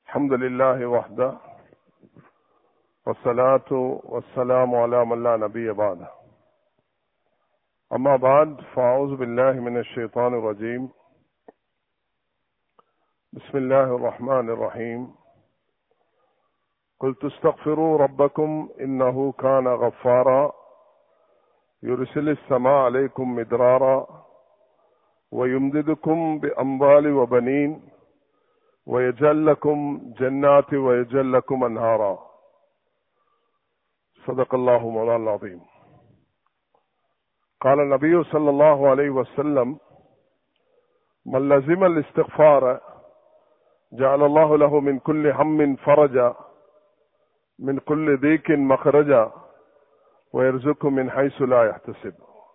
الحمد لله وحده والصلاة والسلام على من لا نبي بعده أما بعد فأعوذ بالله من الشيطان الرجيم بسم الله الرحمن الرحيم قلت استغفروا ربكم إنه كان غفارا يرسل السماء عليكم مدرارا ويمددكم بأموال وبنين ويجعل لكم جنات ويجعل لكم أنهارا صدق الله مولانا العظيم قال النبي صلى الله عليه وسلم من لزم الاستغفار جعل الله له من كل هم فرجا من كل ضيق مخرجا ويرزقكم من حيث لا يحتسب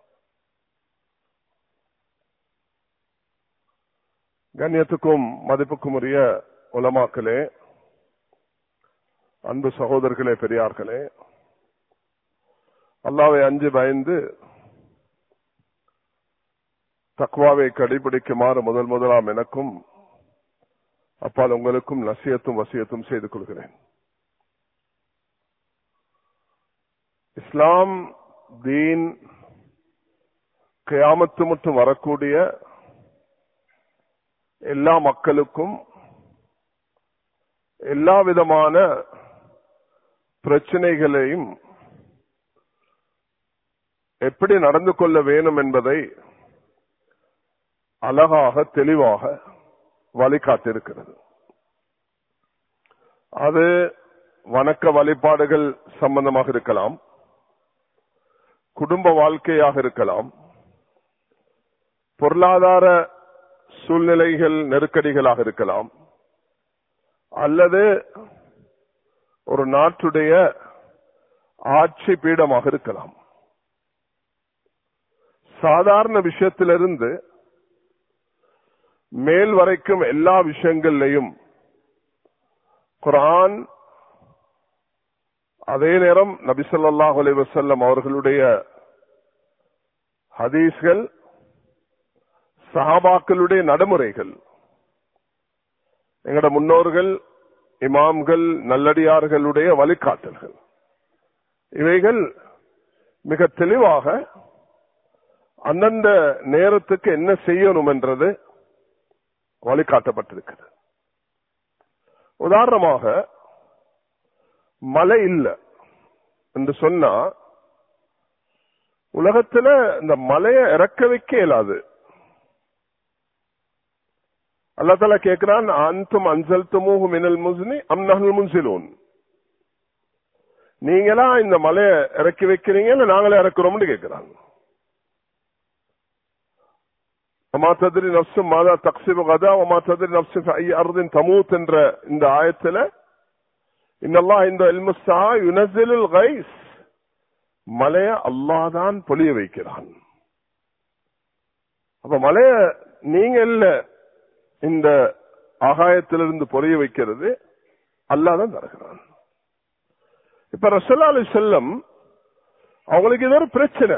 கண்ணியத்துக்கும் மதிப்புக்கும் உரிய உலமாக்களே அன்பு சகோதரர்களே பெரியார்களே அல்லாவை அஞ்சு பயந்து தக்வாவை கடைபிடிக்குமாறு முதல் முதலாம் எனக்கும் அப்பால் உங்களுக்கும் நசியத்தும் வசியத்தும் செய்து கொள்கிறேன் இஸ்லாம் தீன் கியாமத்து மட்டும் வரக்கூடிய எல்லா மக்களுக்கும் எல்லா விதமான பிரச்சனைகளையும் எப்படி நடந்து கொள்ள வேணும் என்பதை அழகாக தெளிவாக வழிகாட்டிருக்கிறது அது வணக்க வழிபாடுகள் சம்பந்தமாக இருக்கலாம் குடும்ப வாழ்க்கையாக இருக்கலாம் பொருளாதார சூழ்நிலைகள் நெருக்கடிகளாக இருக்கலாம் அல்லது ஒரு நாட்டுடைய ஆட்சி பீடமாக இருக்கலாம் சாதாரண விஷயத்திலிருந்து மேல் வரைக்கும் எல்லா விஷயங்கள்லையும் குரான் அதே நேரம் நபிசல்லாஹ் அலி வசல்லம் அவர்களுடைய ஹதீஸ்கள் சஹாபாக்களுடைய நடைமுறைகள் எங்கட முன்னோர்கள் இமாம்கள் நல்லடியார்களுடைய வழிகாட்டல்கள் இவைகள் மிக தெளிவாக அந்தந்த நேரத்துக்கு என்ன செய்யணும் என்றது வழிகாட்டப்பட்டிருக்கிறது உதாரணமாக மழை இல்லை என்று சொன்னா உலகத்துல இந்த மலையை இறக்க வைக்க இயலாது அல்லா தலா கேட்கிறான் அந்தும் அஞ்சல் துமூஹு மினல் முஸ்னி அம் நகல் முன்சிலூன் நீங்களா இந்த மலையை இறக்கி வைக்கிறீங்க இல்ல நாங்களே இறக்குறோம்னு கேட்கிறாங்க ஒமா ததிரி நப்சு மாதா தக்சிபு கதா ஒமா ததிரி நப்சு ஐ அர்தின் தமூத் என்ற இந்த ஆயத்துல இன்னல்லா இந்த எல்முஸ்தா யுனசிலுல் கைஸ் மலைய அல்லாதான் பொழிய வைக்கிறான் அப்ப மலைய நீங்க இல்ல இந்த ஆகாயத்திலிருந்து பொரிய வைக்கிறது அல்லாதான் தருகிறான் இப்ப ரசல்லா அலி செல்லம் அவங்களுக்கு இது ஒரு பிரச்சனை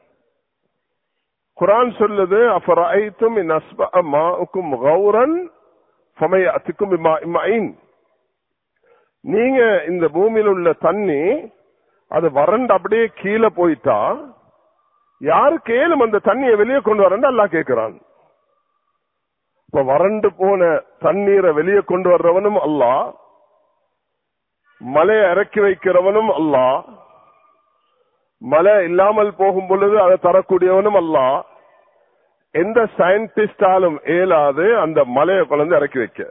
குரான் சொல்லுது அஃபராய்த்தும் இன் அஸ்பா மாவுக்கும் கௌரன் ஃபமையாத்துக்கும் இம்மாயின் நீங்க இந்த பூமியில் உள்ள தண்ணி அது வறண்டு அப்படியே கீழே போயிட்டா யாரு கேளும் அந்த தண்ணியை வெளியே கொண்டு வரேன்னு அல்லா கேட்கிறான் இப்ப வறண்டு போன தண்ணீரை வெளியே கொண்டு வர்றவனும் அல்லா மலையை இறக்கி வைக்கிறவனும் அல்லா மழை இல்லாமல் போகும் பொழுது அதை தரக்கூடியவனும் அல்லா எந்த சயின்டிஸ்டாலும் ஏலாது அந்த மலையை குழந்தை இறக்கி வைக்க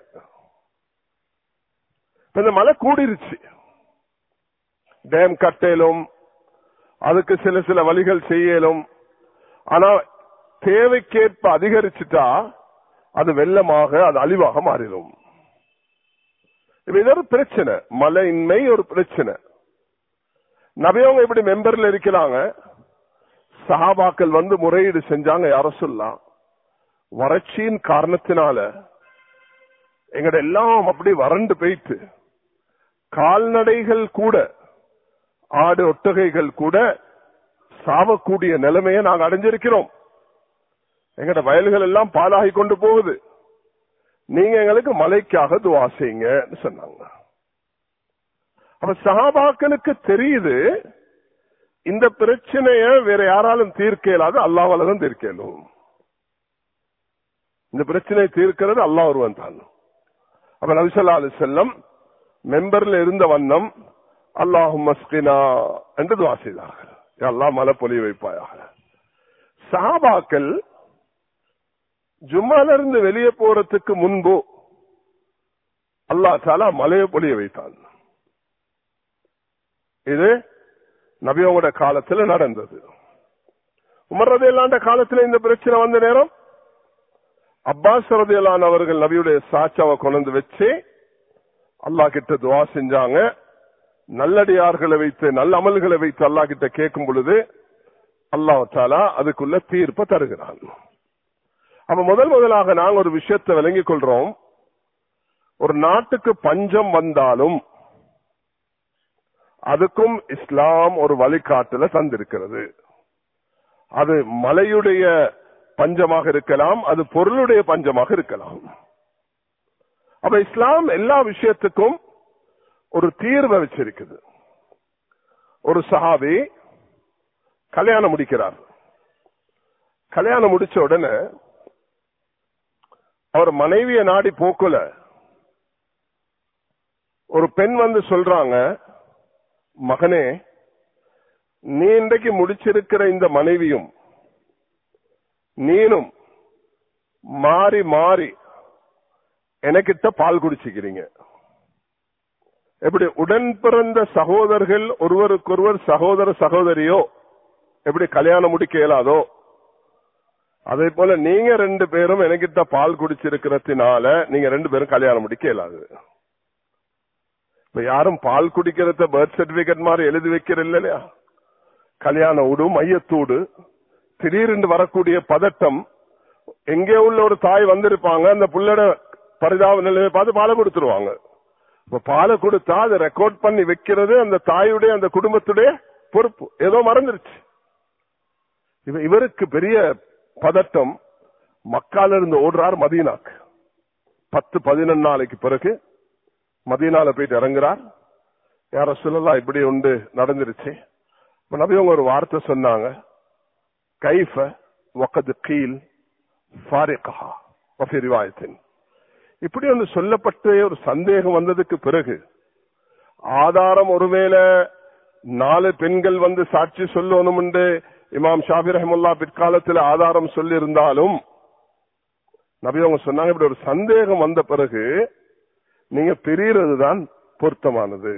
இந்த மழை கூடிருச்சு டேம் கட்டலும் அதுக்கு சில சில வழிகள் செய்யலும் ஆனா தேவைக்கேற்ப அதிகரிச்சுட்டா அது வெள்ளமாக அது அழிவாக மாறிடும் இது ஒரு பிரச்சனை மழையின்மை ஒரு பிரச்சனை நபையவங்க இப்படி மெம்பர்ல இருக்கிறாங்க சஹாபாக்கள் வந்து முறையீடு செஞ்சாங்க யார சொல்லலாம் வறட்சியின் காரணத்தினால எங்கட எல்லாம் அப்படி வறண்டு போயிட்டு கால்நடைகள் கூட ஆடு ஒட்டகைகள் கூட சாவக்கூடிய நிலைமையை நாங்க அடைஞ்சிருக்கிறோம் எங்கட வயல்கள் எல்லாம் பாலாகி கொண்டு போகுது நீங்க எங்களுக்கு மலைக்காக துவா செய்யுங்கன்னு சொன்னாங்க அப்ப சஹாபாக்களுக்கு தெரியுது இந்த பிரச்சனைய வேற யாராலும் தீர்க்க இயலாது அல்லாவால தான் தீர்க்க இயலும் இந்த பிரச்சனையை தீர்க்கிறது அல்லாஹ் ஒருவன் தான் அப்ப நபிசல்லா அலி செல்லம் மெம்பர்ல இருந்த வண்ணம் அல்லாஹும் மஸ்கினா என்று துவா செய்தார்கள் எல்லாம் மலை பொலிய வைப்பாயாக சஹாபாக்கள் ஜும்மால இருந்து வெளியே போறதுக்கு முன்பு அல்லா தாலா மலையை பொழிய வைத்தான் இது நபியோட காலத்துல நடந்தது உமர் ரதையிலாண்ட காலத்துல இந்த பிரச்சனை வந்த நேரம் அப்பாஸ் ரதையிலான அவர்கள் நபியுடைய சாட்சாவை கொண்டு வச்சு அல்லா கிட்ட துவா செஞ்சாங்க நல்லடியார்களை வைத்து நல்ல அமல்களை வைத்து அல்லா கிட்ட கேட்கும் பொழுது அல்லாஹ் தாலா அதுக்குள்ள தீர்ப்பை தருகிறான் அப்ப முதல் முதலாக நாங்க ஒரு விஷயத்தை விளங்கிக் கொள்றோம் ஒரு நாட்டுக்கு பஞ்சம் வந்தாலும் அதுக்கும் இஸ்லாம் ஒரு வழிகாட்டுல தந்திருக்கிறது அது மலையுடைய பஞ்சமாக இருக்கலாம் அது பொருளுடைய பஞ்சமாக இருக்கலாம் அப்ப இஸ்லாம் எல்லா விஷயத்துக்கும் ஒரு தீர்வை வச்சிருக்குது ஒரு சஹாபி கல்யாணம் முடிக்கிறார் கல்யாணம் முடிச்ச உடனே அவர் மனைவிய நாடி போக்கல ஒரு பெண் வந்து சொல்றாங்க மகனே நீ இன்றைக்கு முடிச்சிருக்கிற இந்த மனைவியும் நீனும் மாறி மாறி எனக்கிட்ட பால் குடிச்சுக்கிறீங்க எப்படி உடன் பிறந்த சகோதரர்கள் ஒருவருக்கொருவர் சகோதர சகோதரியோ எப்படி கல்யாணம் முடிக்க இயலாதோ அதே போல நீங்க ரெண்டு பேரும் எனக்கிட்ட பால் குடிச்சிருக்கிறதுனால நீங்க ரெண்டு பேரும் கல்யாணம் முடிக்க இயலாது இப்ப யாரும் பால் குடிக்கிறத பர்த் சர்டிபிகேட் மாதிரி எழுதி வைக்கிற இல்லையா கல்யாண ஊடு மையத்தூடு திடீரென்று வரக்கூடிய பதட்டம் எங்கே உள்ள ஒரு தாய் வந்திருப்பாங்க அந்த புள்ளோட பரிதாப நிலையை பார்த்து பாலை கொடுத்துருவாங்க இப்ப பாலை கொடுத்தா அதை ரெக்கார்ட் பண்ணி வைக்கிறது அந்த தாயுடைய அந்த குடும்பத்துடைய பொறுப்பு ஏதோ மறந்துருச்சு இவ- இவருக்கு பெரிய பதட்டம் மக்கால இருந்து ஓடுறார் மதீனாக்கு பத்து பதினொன்னு நாளைக்கு பிறகு மதீனால போயிட்டு இறங்குறார் யார சொல்லலாம் இப்படி உண்டு நடந்துருச்சு இப்ப நபி அவங்க ஒரு வார்த்தை சொன்னாங்க கைஃப வக்கது கீல் ஃபாரிகஹா வஃபி ரிவாயத்தின் இப்படி ஒன்று சொல்லப்பட்ட ஒரு சந்தேகம் வந்ததுக்கு பிறகு ஆதாரம் ஒருவேளை நாலு பெண்கள் வந்து சாட்சி சொல்லணும் என்று இமாம் ஷாபி ரஹமுல்லா பிற்காலத்தில் ஆதாரம் சொல்லி இருந்தாலும் நபி அவங்க சொன்னாங்க இப்படி ஒரு சந்தேகம் வந்த பிறகு நீங்க பிரியறது தான் பொருத்தமானது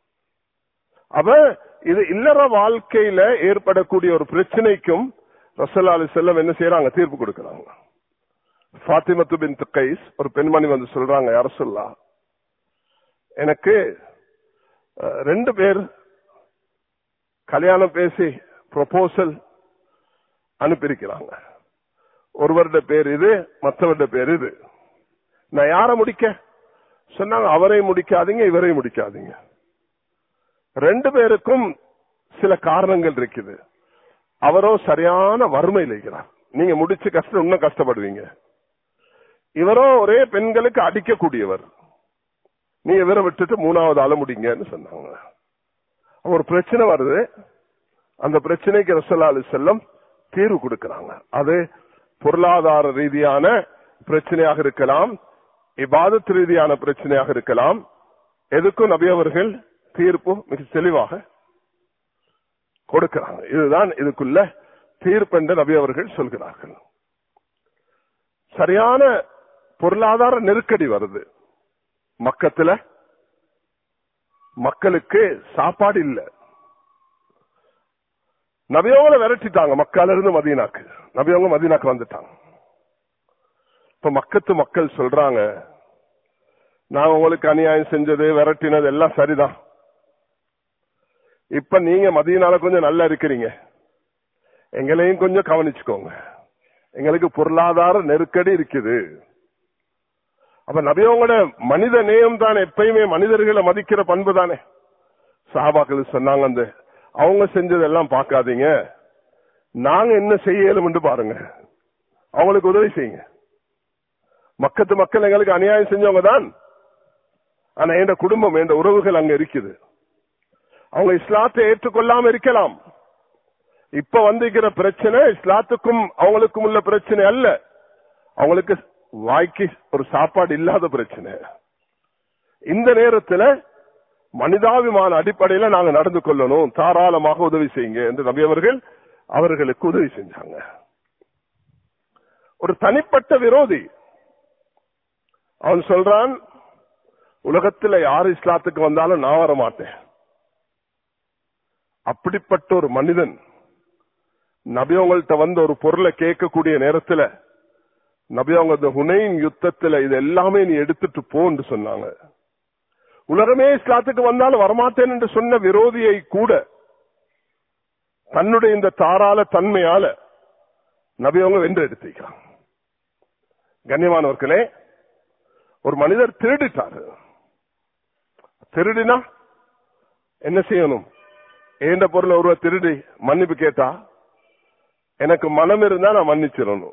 அப்ப இது இல்லற வாழ்க்கையில ஏற்படக்கூடிய ஒரு பிரச்சனைக்கும் ரசல்லா அலி செல்லம் என்ன செய்யறாங்க தீர்ப்பு கொடுக்கறாங்க ஃபாத்திமத்து பின் கைஸ் ஒரு பெண்மணி வந்து சொல்றாங்க யார சொல்லா எனக்கு அஹ், ரெண்டு பேர் கல்யாணம் பேசி ப்ரொபோசல் அனுப்பியிருக்கிறாங்க ஒருவருடைய பேர் இது மற்றவருடைய பேர் இது நான் யார முடிக்க சொன்னாங்க அவரை முடிக்காதீங்க இவரை முடிக்காதீங்க ரெண்டு பேருக்கும் சில காரணங்கள் இருக்குது அவரோ சரியான வறுமையில் இருக்கிறார் நீங்க முடிச்சு கஷ்டம் இன்னும் கஷ்டப்படுவீங்க இவரோ ஒரே பெண்களுக்கு அடிக்கக்கூடியவர் நீங்க இவரை விட்டுட்டு மூணாவது ஆள முடிங்கன்னு சொன்னாங்க அப்ப ஒரு பிரச்சனை வருது அந்த பிரச்சனைக்கு ரசல்லா அலி செல்லம் தீர்வு கொடுக்கிறாங்க அது பொருளாதார ரீதியான பிரச்சனையாக இருக்கலாம் இபாதத் ரீதியான பிரச்சனையாக இருக்கலாம் எதுக்கும் நபி அவர்கள் தீர்ப்பு மிக தெளிவாக கொடுக்கிறாங்க இதுதான் இதுக்குள்ள தீர்ப்பு என்று நபி அவர்கள் சொல்கிறார்கள் சரியான பொருளாதார நெருக்கடி வருது மக்கத்துல மக்களுக்கு சாப்பாடு இல்ல நபியவங்களை விரட்டிட்டாங்க மக்கால இருந்து மதீனாக்கு நபியவங்க மதீனாக்கு வந்துட்டாங்க இப்ப மக்கத்து மக்கள் சொல்றாங்க நான் உங்களுக்கு அநியாயம் செஞ்சது விரட்டினது எல்லாம் சரிதான் இப்ப நீங்க மதியனால கொஞ்சம் நல்லா இருக்கிறீங்க எங்களையும் கொஞ்சம் கவனிச்சுக்கோங்க எங்களுக்கு பொருளாதார நெருக்கடி இருக்குது அப்ப நபியவங்களோட மனித நேயம் தான் எப்பயுமே மனிதர்களை மதிக்கிற பண்பு தானே சாபாக்கள் சொன்னாங்க அந்த அவங்க செஞ்சதெல்லாம் பார்க்காதீங்க நாங்க என்ன செய்யலும் பாருங்க அவங்களுக்கு உதவி செய்யுங்க மக்கத்து மக்கள் எங்களுக்கு அநியாயம் செஞ்சவங்க தான் ஆனா என் குடும்பம் என் உறவுகள் அங்க இருக்குது அவங்க இஸ்லாத்தை ஏற்றுக்கொள்ளாம இருக்கலாம் இப்ப வந்திருக்கிற பிரச்சனை இஸ்லாத்துக்கும் அவங்களுக்கும் உள்ள பிரச்சனை அல்ல அவங்களுக்கு வாய்க்கு ஒரு சாப்பாடு இல்லாத பிரச்சனை இந்த நேரத்துல மனிதாபிமான அடிப்படையில நாங்க நடந்து கொள்ளணும் தாராளமாக உதவி செய்யுங்க என்று நபி அவர்கள் அவர்களுக்கு உதவி செஞ்சாங்க ஒரு தனிப்பட்ட விரோதி அவன் சொல்றான் உலகத்துல யார் இஸ்லாத்துக்கு வந்தாலும் நான் வர மாட்டேன் அப்படிப்பட்ட ஒரு மனிதன் நபி அவங்கள்ட்ட வந்து ஒரு பொருளை கேட்கக்கூடிய நேரத்துல நபி அவங்க இந்த ஹுனைன் யுத்தத்துல இது எல்லாமே நீ எடுத்துட்டு போன்னு சொன்னாங்க உலகமே இஸ்லாத்துக்கு வந்தாலும் வரமாட்டேன் என்று சொன்ன விரோதியை கூட தன்னுடைய இந்த தாராள தன்மையால நபி அவங்க வென்று எடுத்துக்கிறாங்க கண்ணியமானவர்களே ஒரு மனிதர் திருடிட்டாரு திருடினா என்ன செய்யணும் ஏண்ட பொருளை ஒருவ திருடி மன்னிப்பு கேட்டா எனக்கு மனம் இருந்தா நான் மன்னிச்சிடணும்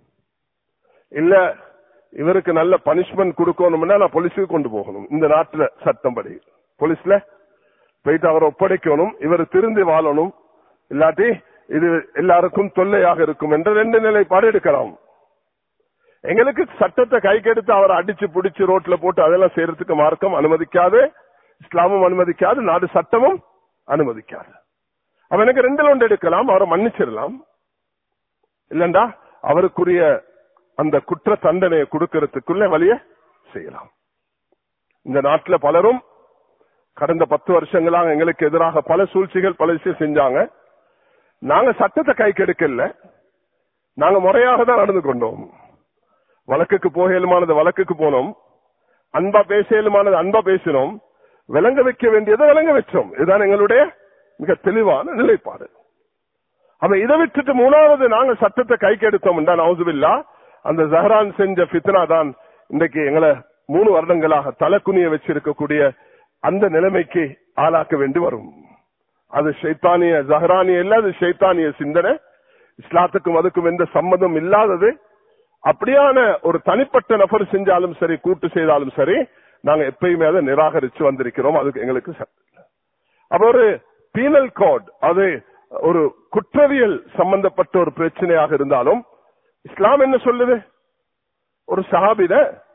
இல்ல இவருக்கு நல்ல பனிஷ்மெண்ட் கொடுக்கணும்னா நான் போலீஸுக்கு கொண்டு போகணும் இந்த நாட்டுல சட்டம் படி போலீஸ்ல போயிட்டு அவரை ஒப்படைக்கணும் இவர் திருந்தி வாழணும் இல்லாட்டி இது எல்லாருக்கும் தொல்லையாக இருக்கும் என்ற ரெண்டு நிலைப்பாடு எடுக்கலாம் எங்களுக்கு சட்டத்தை கைக்கெடுத்து அவரை அடிச்சு பிடிச்சு ரோட்ல போட்டு அதெல்லாம் செய்யறதுக்கு மார்க்கம் அனுமதிக்காது இஸ்லாமும் அனுமதிக்காது நாடு சட்டமும் அனுமதிக்காது அவன் எனக்கு ரெண்டுல ஒன்று எடுக்கலாம் அவரை மன்னிச்சிடலாம் இல்லண்டா அவருக்குரிய அந்த குற்ற தண்டனையை கொடுக்கறதுக்குள்ள வழிய செய்யலாம் இந்த நாட்டுல பலரும் கடந்த பத்து வருஷங்களாக எங்களுக்கு எதிராக பல சூழ்ச்சிகள் பல விஷயம் செஞ்சாங்க நாங்க சட்டத்தை கை கெடுக்கல நாங்க முறையாக தான் நடந்து கொண்டோம் வழக்குக்கு போகலுமானது வழக்குக்கு போனோம் அன்பா பேசலுமானது அன்பா பேசினோம் விளங்க வைக்க வேண்டியதை விளங்க வச்சோம் இதுதான் எங்களுடைய மிக தெளிவான நிலைப்பாடு அப்ப இதை விட்டுட்டு மூணாவது நாங்க சட்டத்தை கைக்கு எடுத்தோம் நவுசுபில்லா அந்த ஜஹரான் செஞ்ச பித்னா தான் இன்றைக்கு எங்களை மூணு வருடங்களாக தலைக்குனிய வச்சிருக்கக்கூடிய அந்த நிலைமைக்கு ஆளாக்க வேண்டி வரும் அது ஷைத்தானிய ஜஹரானிய இல்ல அது ஷைத்தானிய சிந்தனை இஸ்லாத்துக்கும் அதுக்கும் எந்த சம்மதம் இல்லாதது அப்படியான ஒரு தனிப்பட்ட நபர் செஞ்சாலும் சரி கூட்டு செய்தாலும் சரி நாங்க எப்பயுமே அதை நிராகரிச்சு வந்திருக்கிறோம் அதுக்கு எங்களுக்கு சட்டம் இல்லை. அப்ப ஒரு பீனல் கோட் அது ஒரு குற்றவியல் சம்பந்தப்பட்ட ஒரு பிரச்சனையாக இருந்தாலும் இஸ்லாம் என்ன சொல்லுது ஒரு சஹாபித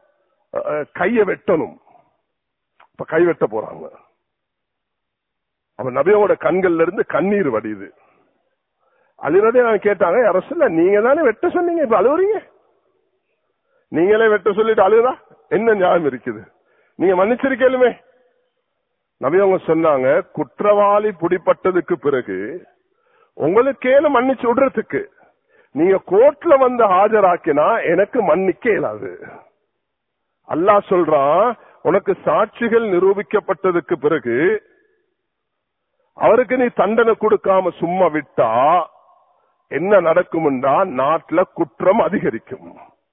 கைய வெட்டணும் இப்ப கை வெட்ட போறாங்க அவன் நபியோட கண்கள்ல இருந்து கண்ணீர் வடியுது அழுறதே நான் கேட்டாங்க அரசுல நீங்க தானே வெட்ட சொன்னீங்க இப்ப அழுவுறீங்க நீங்களே வெட்ட சொல்லிட்டு அழுதா என்ன நியாயம் இருக்குது நீங்க மன்னிச்சிருக்கலுமே நபி அவங்க சொன்னாங்க குற்றவாளி பிடிப்பட்டதுக்கு பிறகு உங்களுக்கேல மன்னிச்சு விடுறதுக்கு நீங்க கோர்ட்ல வந்து ஆஜராக்கினா எனக்கு மன்னிக்க இயலாது அல்லாஹ் சொல்றான் உனக்கு சாட்சிகள் நிரூபிக்கப்பட்டதுக்கு பிறகு அவருக்கு நீ தண்டனை கொடுக்காம சும்மா விட்டா என்ன நடக்கும்டா நாட்டுல குற்றம் அதிகரிக்கும்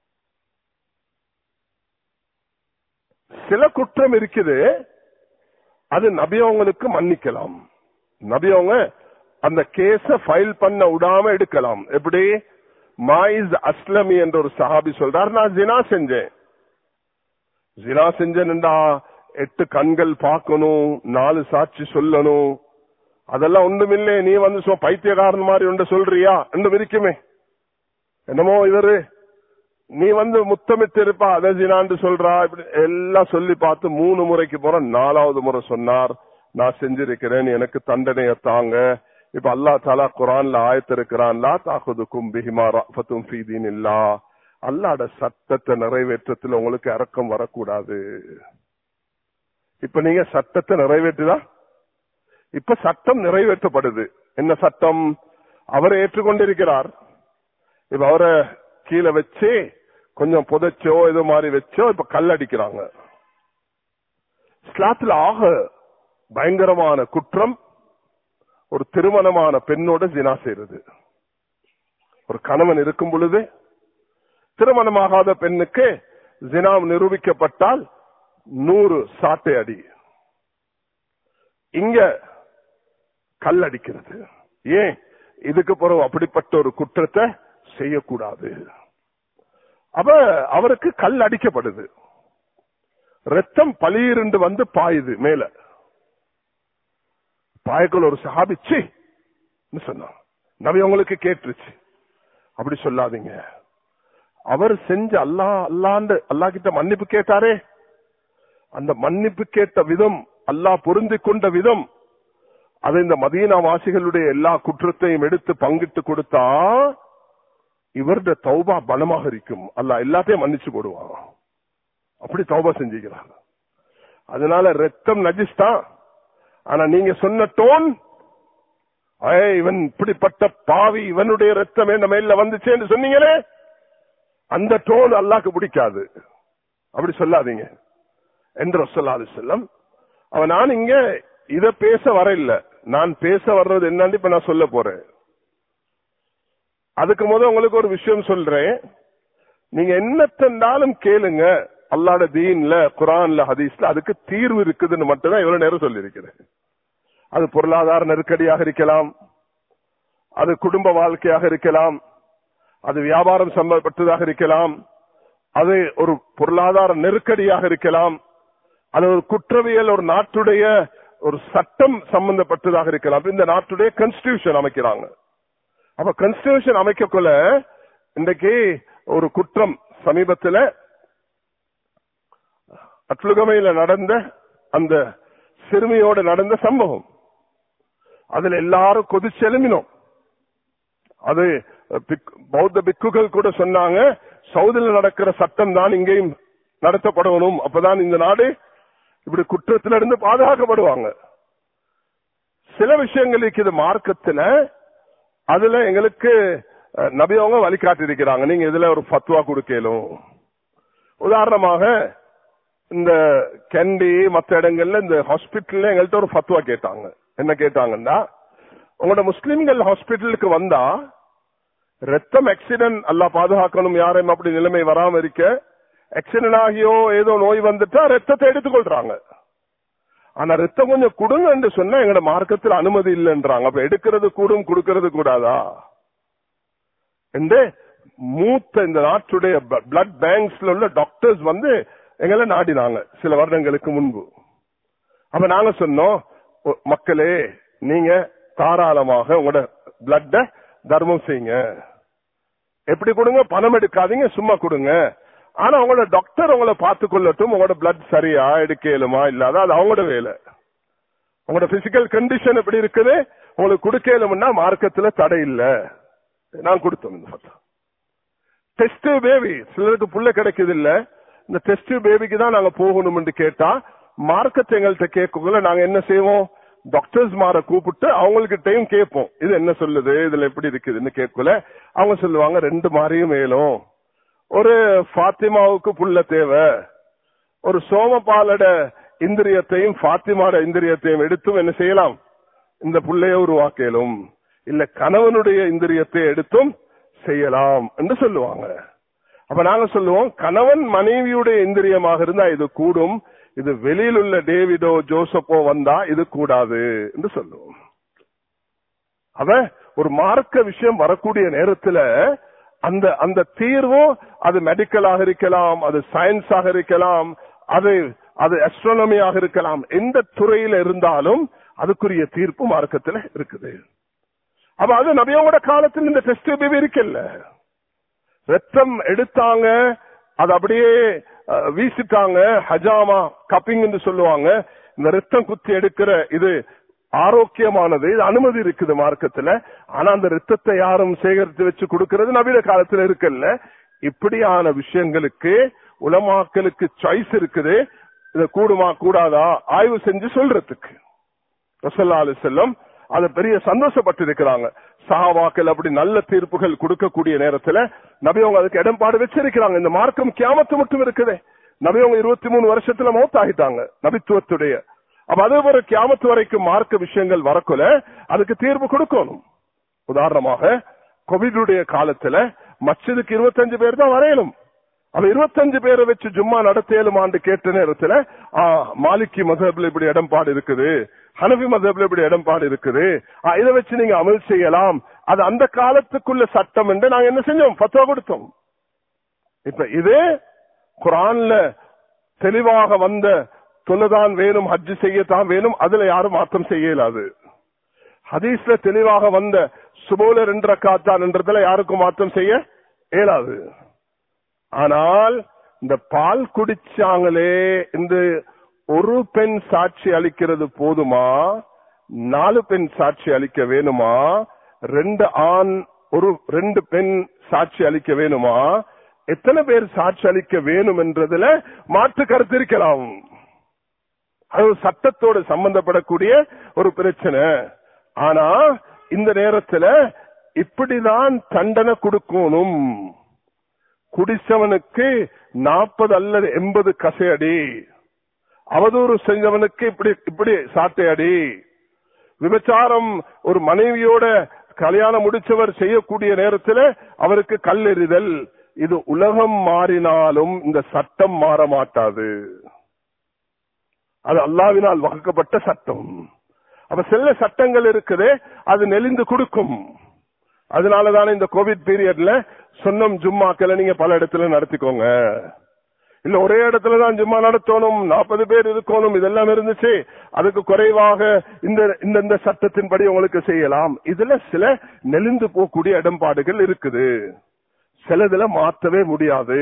சில குற்றம் இருக்குது அது நபியவங்களுக்கு மன்னிக்கலாம் நபியவங்க அந்த கேஸ ஃபைல் பண்ண விடாம எடுக்கலாம் எப்படி மாயிஸ் அஸ்லமி என்ற ஒரு சஹாபி சொல்றார் நான் ஜினா செஞ்சேன் ஜினா செஞ்சேன்டா எட்டு கண்கள் பார்க்கணும் நாலு சாட்சி சொல்லணும் அதெல்லாம் ஒன்றுமில்லை நீ வந்து சும்மா பைத்தியக்காரன் மாதிரி ஒன்று சொல்றியா என்று இருக்குமே என்னமோ இவரு நீ வந்து முத்தமிட்டு இருப்பா அதை ஜினான்னு சொல்றா இப்படி எல்லாம் சொல்லி பார்த்து மூணு முறைக்கு போற நாலாவது முறை சொன்னார் நான் செஞ்சிருக்கிறேன் எனக்கு தண்டனையை தாங்க இப்ப அல்லா தாலா குரான்ல ஆயத்திருக்கிறான் லா தாக்குதுக்கும் பிஹிமா ராஃபத்தும் ஃபீதீன் இல்லா அல்லாட சட்டத்தை நிறைவேற்றத்தில் உங்களுக்கு இறக்கம் வரக்கூடாது இப்ப நீங்க சட்டத்தை நிறைவேற்றுதா இப்ப சட்டம் நிறைவேற்றப்படுது என்ன சட்டம் அவரை ஏற்றுக்கொண்டிருக்கிறார் இப்ப அவரை கீழே வச்சு கொஞ்சம் புதைச்சோ இது மாதிரி வச்சோ இப்ப கல்லடிக்கிறாங்க இஸ்லாத்துல ஆக பயங்கரமான குற்றம் ஒரு திருமணமான பெண்ணோட ஜினா செய்யறது ஒரு கணவன் இருக்கும் பொழுது திருமணமாகாத பெண்ணுக்கு ஜினாம் நிரூபிக்கப்பட்டால் நூறு சாட்டை அடி இங்க கல்லடிக்கிறது ஏன் இதுக்கு பிறகு அப்படிப்பட்ட ஒரு குற்றத்தை செய்யக்கூடாது அப்ப அவருக்கு கல் அடிக்கப்படுது ரத்தம் பளீரென்று வந்து பாயுது மேல பாயக்குள்ள ஒரு சஹாபிச்சு சொன்னான் நபி உங்களுக்கு கேட்டுருச்சு அப்படி சொல்லாதீங்க அவர் செஞ்ச அல்லா அல்லாண்டு அல்லா கிட்ட மன்னிப்பு கேட்டாரே அந்த மன்னிப்பு கேட்ட விதம் அல்லாஹ் பொருந்தி கொண்ட விதம் அதை இந்த மதீனா வாசிகளுடைய எல்லா குற்றத்தையும் எடுத்து பங்கிட்டு கொடுத்தா இவருடைய தௌபா பலமாக இருக்கும் அல்ல எல்லாத்தையும் மன்னிச்சு போடுவான் அப்படி தௌபா செஞ்சுக்கிறாங்க அதனால ரத்தம் நஜிஸ்தான் ஆனா நீங்க சொன்ன டோன் இவன் இப்படிப்பட்ட பாவி இவனுடைய ரத்தமே நம்ம மேல வந்துச்சேன்னு சொன்னீங்களே அந்த டோன் அல்லாக்கு பிடிக்காது அப்படி சொல்லாதீங்க என்று சொல்லாது செல்லம் அவன் நான் இங்க இத பேச வர இல்ல நான் பேச வர்றது என்னன்னு இப்ப நான் சொல்ல போறேன் அதுக்கு முதல் உங்களுக்கு ஒரு விஷயம் சொல்றேன் நீங்க என்ன தந்தாலும் கேளுங்க அல்லாட தீன்ல குரான்ல ஹதீஸ்ல அதுக்கு தீர்வு இருக்குதுன்னு மட்டும்தான் இவ்வளவு நேரம் சொல்லி இருக்கிறேன் அது பொருளாதார நெருக்கடியாக இருக்கலாம் அது குடும்ப வாழ்க்கையாக இருக்கலாம் அது வியாபாரம் சம்பந்தப்பட்டதாக இருக்கலாம் அது ஒரு பொருளாதார நெருக்கடியாக இருக்கலாம் அது ஒரு குற்றவியல் ஒரு நாட்டுடைய ஒரு சட்டம் சம்பந்தப்பட்டதாக இருக்கலாம் இந்த நாட்டுடைய கான்ஸ்டிடியூஷன் அமைக்கிறாங்க அப்ப கான்ஸ்டிடியூஷன் அமைக்கக்குள்ள இன்றைக்கு ஒரு குற்றம் சமீபத்தில் அட்லுகமையில நடந்த அந்த சிறுமியோடு நடந்த சம்பவம் அதுல எல்லாரும் கொதிச்செலுமினோம் அது பௌத்த பிக்குகள் கூட சொன்னாங்க சவுதியில் நடக்கிற சட்டம் தான் இங்கேயும் நடத்தப்படணும் அப்பதான் இந்த நாடு இப்படி குற்றத்திலிருந்து பாதுகாக்கப்படுவாங்க சில விஷயங்கள் இருக்குது மார்க்கத்துல அதுல எங்களுக்கு நபியவங்க வழிகாட்டி இருக்கிறாங்க நீங்க இதுல ஒரு பத்துவா கொடுக்கலும் உதாரணமாக இந்த கண்டி மற்ற இடங்கள்ல இந்த ஹாஸ்பிட்டல்ல எங்கள்கிட்ட ஒரு பத்துவா கேட்டாங்க என்ன கேட்டாங்கன்னா உங்களோட முஸ்லிம்கள் ஹாஸ்பிட்டலுக்கு வந்தா ரத்தம் ஆக்சிடென்ட் அல்ல பாதுகாக்கணும் யாரையும் அப்படி நிலைமை வராம இருக்க ஆக்சிடென்ட் ஆகியோ ஏதோ நோய் வந்துட்டா ரத்தத்தை எடுத்துக்கொள்றாங்க ஆனா ரத்தம் கொஞ்சம் கொடுங்க என்று சொன்னா எங்கட மார்க்கத்தில் அனுமதி இல்லைன்றாங்க அப்ப எடுக்கிறது கூடும் கொடுக்கறது கூடாதா என்று மூத்த இந்த நாட்டுடைய பிளட் பேங்க்ஸ்ல உள்ள டாக்டர்ஸ் வந்து எங்களை நாடினாங்க சில வருடங்களுக்கு முன்பு அப்ப நாங்க சொன்னோம் மக்களே நீங்க தாராளமாக உங்களோட பிளட்ட தர்மம் செய்யுங்க எப்படி கொடுங்க பணம் எடுக்காதீங்க சும்மா கொடுங்க ஆனா உங்களோட டாக்டர் உங்களை பார்த்து கொள்ளட்டும் உங்களோட பிளட் சரியா எடுக்கலுமா இல்லாத அது அவங்களோட வேலை உங்களோட பிசிக்கல் கண்டிஷன் எப்படி இருக்குது உங்களுக்கு கொடுக்கலும்னா மார்க்கத்துல தடை இல்ல நான் கொடுத்தோம் இந்த பட்டம் டெஸ்ட் பேபி சிலருக்கு புள்ள கிடைக்குது இல்ல இந்த டெஸ்ட் பேபிக்கு தான் நாங்க போகணும் என்று கேட்டா மார்க்கத்தை எங்கள்கிட்ட கேட்கக்குள்ள நாங்க என்ன செய்வோம் டாக்டர்ஸ் மாற கூப்பிட்டு அவங்ககிட்டயும் கேட்போம் இது என்ன சொல்லுது இதுல எப்படி இருக்குதுன்னு கேட்கல அவங்க சொல்லுவாங்க ரெண்டு மாதிரியும் மேலும் ஒரு பாத்திமாவுக்கு புள்ள தேவை ஒரு சோமபாலட இந்திரியத்தையும் பாத்திமாட இந்திரியத்தையும் எடுத்தும் என்ன செய்யலாம் இந்த புள்ளைய உருவாக்கலும் இல்ல கணவனுடைய இந்திரியத்தை எடுத்தும் செய்யலாம் என்று சொல்லுவாங்க அப்ப நாங்க சொல்லுவோம் கணவன் மனைவியுடைய இந்திரியமாக இருந்தா இது கூடும் இது வெளியில் உள்ள டேவிடோ ஜோசப்போ வந்தா இது கூடாது என்று சொல்லுவோம் அவ ஒரு மார்க்க விஷயம் வரக்கூடிய நேரத்துல அந்த அந்த தீர்வும் அது மெடிக்கலாக இருக்கலாம் அது சயின்ஸாக இருக்கலாம் அது அது அஸ்ட்ரானமியாக இருக்கலாம் எந்த துறையில இருந்தாலும் அதுக்குரிய தீர்ப்பு மார்க்கத்துல இருக்குது அப்ப அது நபியோட காலத்தில் இந்த டெஸ்ட் பேபி இருக்கல ரத்தம் எடுத்தாங்க அது அப்படியே வீசிட்டாங்க ஹஜாமா கப்பிங் சொல்லுவாங்க இந்த ரத்தம் குத்தி எடுக்கிற இது ஆரோக்கியமானது இது அனுமதி இருக்குது மார்க்கத்துல ஆனா அந்த ரத்தத்தை யாரும் சேகரித்து வச்சு கொடுக்கிறது நவீன காலத்துல இருக்குல்ல இப்படியான விஷயங்களுக்கு உலமாக்களுக்கு சாய்ஸ் இருக்குது இத கூடுமா கூடாதா ஆய்வு செஞ்சு சொல்றதுக்கு ரசல்லா அலி செல்லம் அதை பெரிய சந்தோஷப்பட்டு இருக்கிறாங்க சஹாவாக்கள் அப்படி நல்ல தீர்ப்புகள் கொடுக்கக்கூடிய நேரத்துல நபியவங்க அதுக்கு இடம்பாடு வச்சிருக்கிறாங்க இந்த மார்க்கம் கியாமத்து மட்டும் இருக்குது நபியவங்க இருபத்தி மூணு வருஷத்துல மௌத்தாகிட்டாங்க நபித்துவத்துடைய அப்ப அதே போல கியாமத்து வரைக்கும் மார்க்க விஷயங்கள் வரக்குல அதுக்கு தீர்வு கொடுக்கணும் உதாரணமாக கோவிடுடைய காலத்துல மச்சதுக்கு இருபத்தஞ்சு பேர் தான் வரையணும் அவ இருபத்தஞ்சு பேரை வச்சு ஜும்மா நடத்தேலும் ஆண்டு கேட்ட நேரத்துல மாலிக்கி மதப்ல இப்படி இடம்பாடு இருக்குது ஹனபி மதப்ல இப்படி இடம்பாடு இருக்குது இதை வச்சு நீங்க அமல் செய்யலாம் அது அந்த காலத்துக்குள்ள சட்டம் என்று நாங்க என்ன செஞ்சோம் பத்துவா கொடுத்தோம் இப்ப இது குரான்ல தெளிவாக வந்த தொழுதான் வேணும் ஹஜ் செய்யத்தான் வேணும் அதுல யாரும் மாற்றம் செய்ய இயலாது ஹதீஸ்ல தெளிவாக வந்த சுபோல ரெண்டு ரக்காத்தான் என்றதுல யாருக்கும் மாற்றம் செய்ய இயலாது ஆனால் இந்த பால் குடிச்சாங்களே இந்த ஒரு பெண் சாட்சி அளிக்கிறது போதுமா நாலு பெண் சாட்சி அளிக்க வேணுமா ரெண்டு ஆண் ஒரு ரெண்டு பெண் சாட்சி அளிக்க வேணுமா எத்தனை பேர் சாட்சி அளிக்க வேணும் என்றதுல மாற்று கருத்து இருக்கலாம் அது ஒரு சட்டத்தோடு சம்பந்தப்படக்கூடிய ஒரு பிரச்சனை ஆனா இந்த நேரத்துல இப்படிதான் தண்டனை கொடுக்கணும் குடிச்சவனுக்கு நாற்பது அல்லது எண்பது கசையடி அவதூறு செஞ்சவனுக்கு இப்படி இப்படி சாட்டையடி விபச்சாரம் ஒரு மனைவியோட கல்யாணம் முடிச்சவர் செய்யக்கூடிய நேரத்தில் அவருக்கு கல்லெறிதல் இது உலகம் மாறினாலும் இந்த சட்டம் மாற மாட்டாது அது அல்லாவினால் வகுக்கப்பட்ட சட்டம் அப்ப சில சட்டங்கள் இருக்குது அது நெளிந்து கொடுக்கும் அதனாலதானே இந்த கோவிட் பீரியட்ல சொன்னம் ஜும்மாக்களை நீங்க பல இடத்துல நடத்திக்கோங்க இல்ல ஒரே இடத்துல தான் ஜும்மா நடத்தணும் நாற்பது பேர் இருக்கணும் இதெல்லாம் இருந்துச்சு அதுக்கு குறைவாக இந்த இந்த இந்த சட்டத்தின்படி உங்களுக்கு செய்யலாம் இதுல சில நெளிந்து போகக்கூடிய இடம்பாடுகள் இருக்குது சிலதுல மாற்றவே முடியாது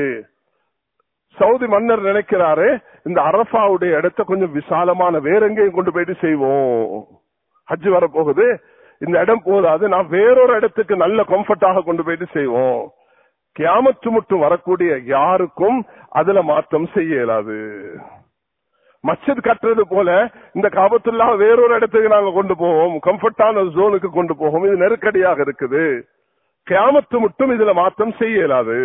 சவுதி மன்னர் நினைக்கிறாரு இந்த அரபாவுடைய இடத்த கொஞ்சம் விசாலமான வேற எங்கேயும் கொண்டு போயிட்டு செய்வோம் ஹஜ் வரப்போகுது இந்த இடம் போதாது நான் வேறொரு இடத்துக்கு நல்ல கம்ஃபர்டாக கொண்டு போயிட்டு செய்வோம் கியாமத்து மட்டும் வரக்கூடிய யாருக்கும் அதுல மாற்றம் செய்ய இயலாது மஸ்ஜித் கட்டுறது போல இந்த காபத்துல்லா வேறொரு இடத்துக்கு நாங்க கொண்டு போவோம் கம்ஃபர்டான ஜோனுக்கு கொண்டு போவோம் இது நெருக்கடியாக இருக்குது கியாமத்து மட்டும் இதுல மாற்றம் செய்ய இயலாது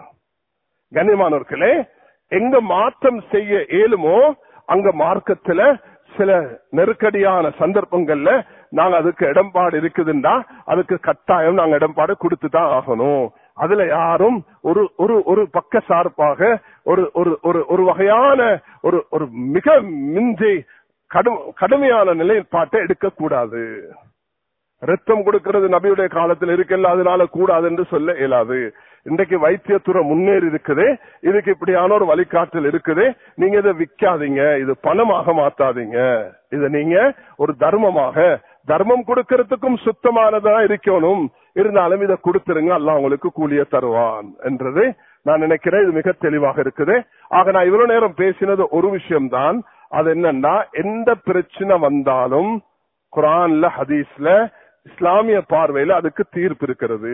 கண்ணியமானவர்களே எங்க மாற்றம் செய்ய இயலுமோ அங்க மார்க்கத்துல சில நெருக்கடியான சந்தர்ப்பங்கள்ல நாங்க அதுக்கு இடம்பாடு இருக்குதுன்னா அதுக்கு கட்டாயம் நாங்க இடம்பாடு கொடுத்து தான் ஆகணும் அதுல யாரும் ஒரு ஒரு ஒரு பக்க சார்பாக ஒரு ஒரு ஒரு ஒரு வகையான ஒரு ஒரு மிக மிஞ்சி கடும் கடுமையான நிலைப்பாட்டை எடுக்கக்கூடாது ரத்தம் கொடுக்கிறது நபியுடைய காலத்தில் இருக்கல அதனால கூடாது என்று சொல்ல இயலாது இன்றைக்கு வைத்தியத்துறை முன்னேறி இருக்குது இதுக்கு இப்படியான ஒரு வழிகாட்டல் இருக்குது நீங்க இதை விற்காதீங்க இது பணமாக மாத்தாதீங்க இதை நீங்க ஒரு தர்மமாக தர்மம் கொடுக்கறதுக்கும் சுத்தமானதா இருக்கணும் இருந்தாலும் இதை கொடுத்துருங்க அல்லாஹ் உங்களுக்கு கூலிய தருவான் என்றது நான் நினைக்கிறேன் இது மிக தெளிவாக இருக்குது ஆக நான் இவ்வளவு நேரம் பேசினது ஒரு விஷயம்தான் அது என்னன்னா எந்த பிரச்சனை வந்தாலும் குரான்ல ஹதீஸ்ல இஸ்லாமிய பார்வையில அதுக்கு தீர்ப்பு இருக்கிறது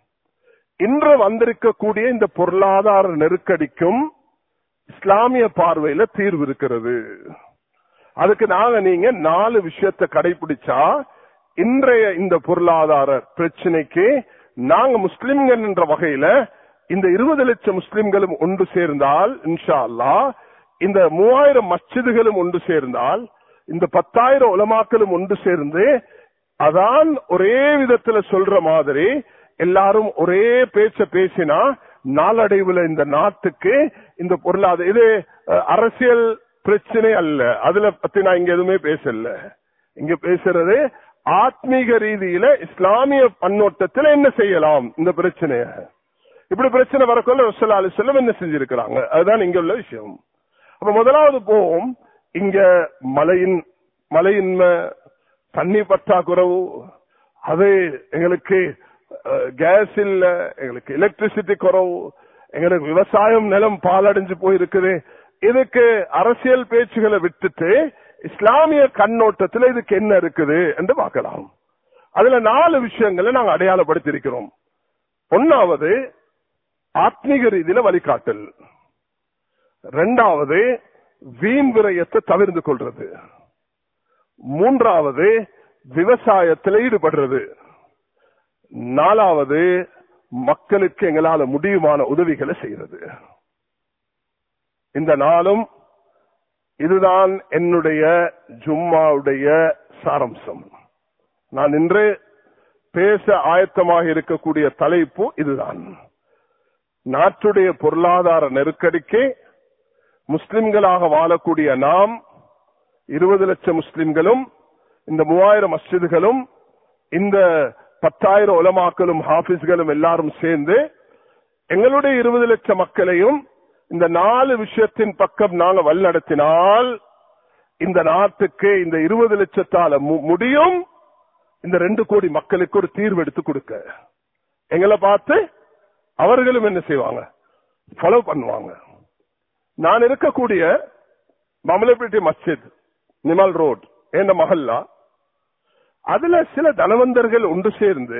இன்று வந்திருக்கக்கூடிய இந்த பொருளாதார நெருக்கடிக்கும் இஸ்லாமிய பார்வையில தீர்வு இருக்கிறது அதுக்கு நாங்க நீங்க நாலு விஷயத்தை கடைபிடிச்சா இன்றைய இந்த பொருளாதார பிரச்சனைக்கு நாங்க முஸ்லிம்கள் என்ற வகையில இந்த இருபது லட்சம் முஸ்லிம்களும் ஒன்று சேர்ந்தால் இன்ஷா அல்லாஹ் இந்த மூவாயிரம் மஸ்ஜிதுகளும் ஒன்று சேர்ந்தால் இந்த பத்தாயிரம் உலமாக்களும் ஒன்று சேர்ந்து அதான் ஒரே விதத்துல சொல்ற மாதிரி எல்லாரும் ஒரே பேச்ச பேசினா நாளடைவுல இந்த நாட்டுக்கு இந்த பொருளாதார இது அஹ், அரசியல் பிரச்சனை அல்ல அதுல பத்தி நான் இங்க எதுவுமே பேசல இங்க பேசுறது ஆத்மீக ரீதியில இஸ்லாமிய கண்ணோட்டத்தில் என்ன செய்யலாம் இந்த பிரச்சனைய இப்படி பிரச்சனை வரக்குள்ள ரசூலுல்லாஹி அலைஹி வஸல்லம் என்ன செஞ்சிருக்கிறாங்க அதுதான் இங்க உள்ள விஷயம் அப்ப முதலாவது போவோம் இங்க மழையின் மழையின்மை தண்ணி பற்றாக்குறவு அது எங்களுக்கு கேஸ் இல்ல எங்களுக்கு எலக்ட்ரிசிட்டி குறவு எங்களுக்கு விவசாயம் நிலம் பாலடைஞ்சு போயிருக்குது இதுக்கு அரசியல் பேச்சுகளை விட்டுட்டு இஸ்லாமிய கண்ணோட்டத்தில் இதுக்கு என்ன இருக்குது என்று பார்க்கலாம் அதுல நாலு விஷயங்களை நாங்க அடையாளப்படுத்தி இருக்கிறோம் ஒன்னாவது ஆத்மீக ரீதியில வழிகாட்டல் ரெண்டாவது வீண் விரயத்தை தவிர்த்து கொள்றது மூன்றாவது விவசாயத்தில் ஈடுபடுறது நாலாவது மக்களுக்கு எங்களால முடியுமான உதவிகளை செய்யறது இந்த நாளும் இதுதான் என்னுடைய ஜும்மாவுடைய சாரம்சம் நான் இன்று பேச ஆயத்தமாக இருக்கக்கூடிய தலைப்பு இதுதான் நாட்டுடைய பொருளாதார நெருக்கடிக்கு முஸ்லிம்களாக வாழக்கூடிய நாம் இருபது லட்சம் முஸ்லிம்களும் இந்த மூவாயிரம் மஸ்ஜிதுகளும் இந்த பத்தாயிரம் உலமாக்களும் ஹாபிஸ்களும் எல்லாரும் சேர்ந்து எங்களுடைய இருபது லட்சம் மக்களையும் இந்த நாலு விஷயத்தின் பக்கம் நாங்க வழிநடத்தினால் இந்த நாட்டுக்கு இந்த இருபது லட்சத்தால மு- முடியும் இந்த ரெண்டு கோடி மக்களுக்கு ஒரு தீர்வு எடுத்து கொடுக்க எங்களை பார்த்து அவர்களும் என்ன செய்வாங்க ஃபாலோ பண்ணுவாங்க நான் இருக்கக்கூடிய மமலப்பேட்டை மஸ்ஜித் நிமல் ரோட் என்ற மஹல்லா அதுல சில தனவந்தர்கள் ஒன்று சேர்ந்து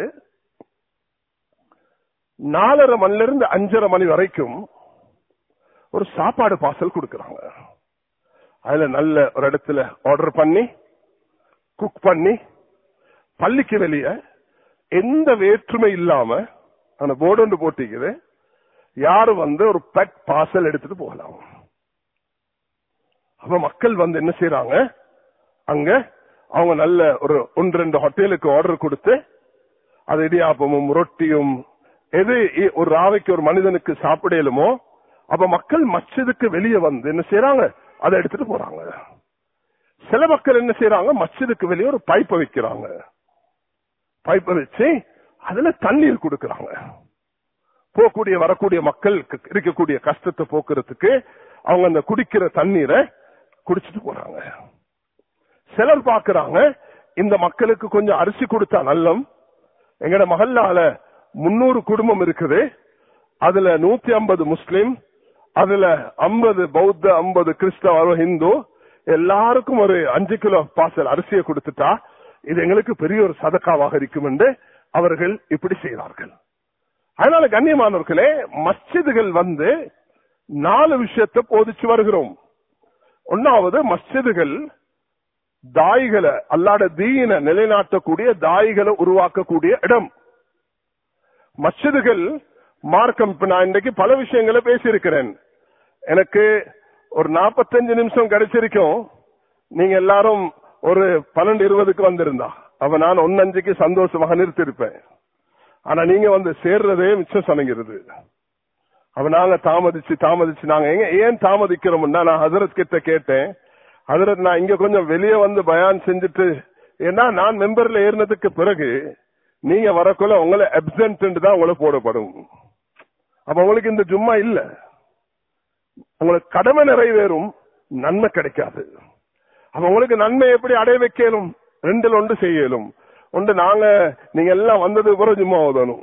நாலரை மணில இருந்து அஞ்சரை மணி வரைக்கும் ஒரு சாப்பாடு பார்சல் கொடுக்கறாங்க அதுல நல்ல ஒரு இடத்துல ஆர்டர் பண்ணி குக் பண்ணி பள்ளிக்கு வெளியே எந்த வேற்றுமை இல்லாம அந்த போர்டு ஒன்று போட்டிக்குது யாரும் வந்து ஒரு பெட் பார்சல் எடுத்துட்டு போகலாம் அப்ப மக்கள் வந்து என்ன செய்யறாங்க அங்க அவங்க நல்ல ஒரு ஒன்று ரெண்டு ஹோட்டலுக்கு ஆர்டர் கொடுத்து அது இடியாப்பமும் ரொட்டியும் எது இ- ஒரு ராவைக்கு ஒரு மனிதனுக்கு சாப்பிடலுமோ அப்ப மக்கள் மச்சதுக்கு வெளியே வந்து என்ன செய்யறாங்க அதை எடுத்துட்டு போறாங்க சில மக்கள் என்ன செய்யறாங்க மச்சதுக்கு வெளியே ஒரு பைப்பை வைக்கிறாங்க பைப்பை வச்சு அதுல தண்ணீர் கொடுக்கறாங்க போகக்கூடிய வரக்கூடிய மக்களுக்கு இருக்கக்கூடிய கஷ்டத்தை போக்குறதுக்கு அவங்க அந்த குடிக்கிற தண்ணீரை குடிச்சிட்டு போறாங்க சிலர் பாக்குறாங்க இந்த மக்களுக்கு கொஞ்சம் அரிசி கொடுத்தா நல்லம் எங்கட மகல்லால முன்னூறு குடும்பம் இருக்குது அதுல நூத்தி ஐம்பது முஸ்லிம் அதுல ஐம்பது பௌத்த ஐம்பது கிறிஸ்தவ ஹிந்து எல்லாருக்கும் ஒரு அஞ்சு கிலோ பாசல் அரிசியை கொடுத்துட்டா இது எங்களுக்கு பெரிய ஒரு சதக்காவாக இருக்கும் என்று அவர்கள் இப்படி செய்கிறார்கள் அதனால கண்ணியமானவர்களே மஸ்ஜிதுகள் வந்து நாலு விஷயத்தை போதிச்சு வருகிறோம் ஒன்னாவது மஸ்ஜிதுகள் தாய்களை அல்லாட தீயின நிலைநாட்டக்கூடிய தாய்களை உருவாக்கக்கூடிய இடம் மஸ்ஜிதுகள் மார்க்கம் இப்ப நான் இன்றைக்கு பல விஷயங்களை பேசியிருக்கிறேன் எனக்கு ஒரு 45 நிமிஷம் கிடைச்சிருக்கும் நீங்க எல்லாரும் ஒரு பன்னெண்டு இருபதுக்கு வந்திருந்தா அப்ப நான் ஒன்னஞ்சுக்கு சந்தோஷமாக நிறுத்திருப்பேன் ஆனா நீங்க வந்து சேர்றதே மிச்சம் சமைக்கிறது அப்ப நாங்க தாமதிச்சு தாமதிச்சு நாங்க எங்க ஏன் தாமதிக்கிறோம்னா நான் ஹசரத் கிட்ட கேட்டேன் ஹசரத் நான் இங்க கொஞ்சம் வெளியே வந்து பயான் செஞ்சுட்டு ஏன்னா நான் மெம்பர்ல ஏறினதுக்கு பிறகு நீங்க வரக்குள்ள உங்களை அப்சன்ட் தான் உங்களை போடப்படும் அப்ப உங்களுக்கு இந்த ஜும்மா இல்ல உங்களுக்கு கடமை நிறைவேறும் நன்மை கிடைக்காது அப்ப உங்களுக்கு நன்மை எப்படி அடைய வைக்கலும் ரெண்டுல ஒன்று செய்யலும் ஒன்று நாங்க நீங்க எல்லாம் வந்தது பிறகு ஜும்மா ஓதணும்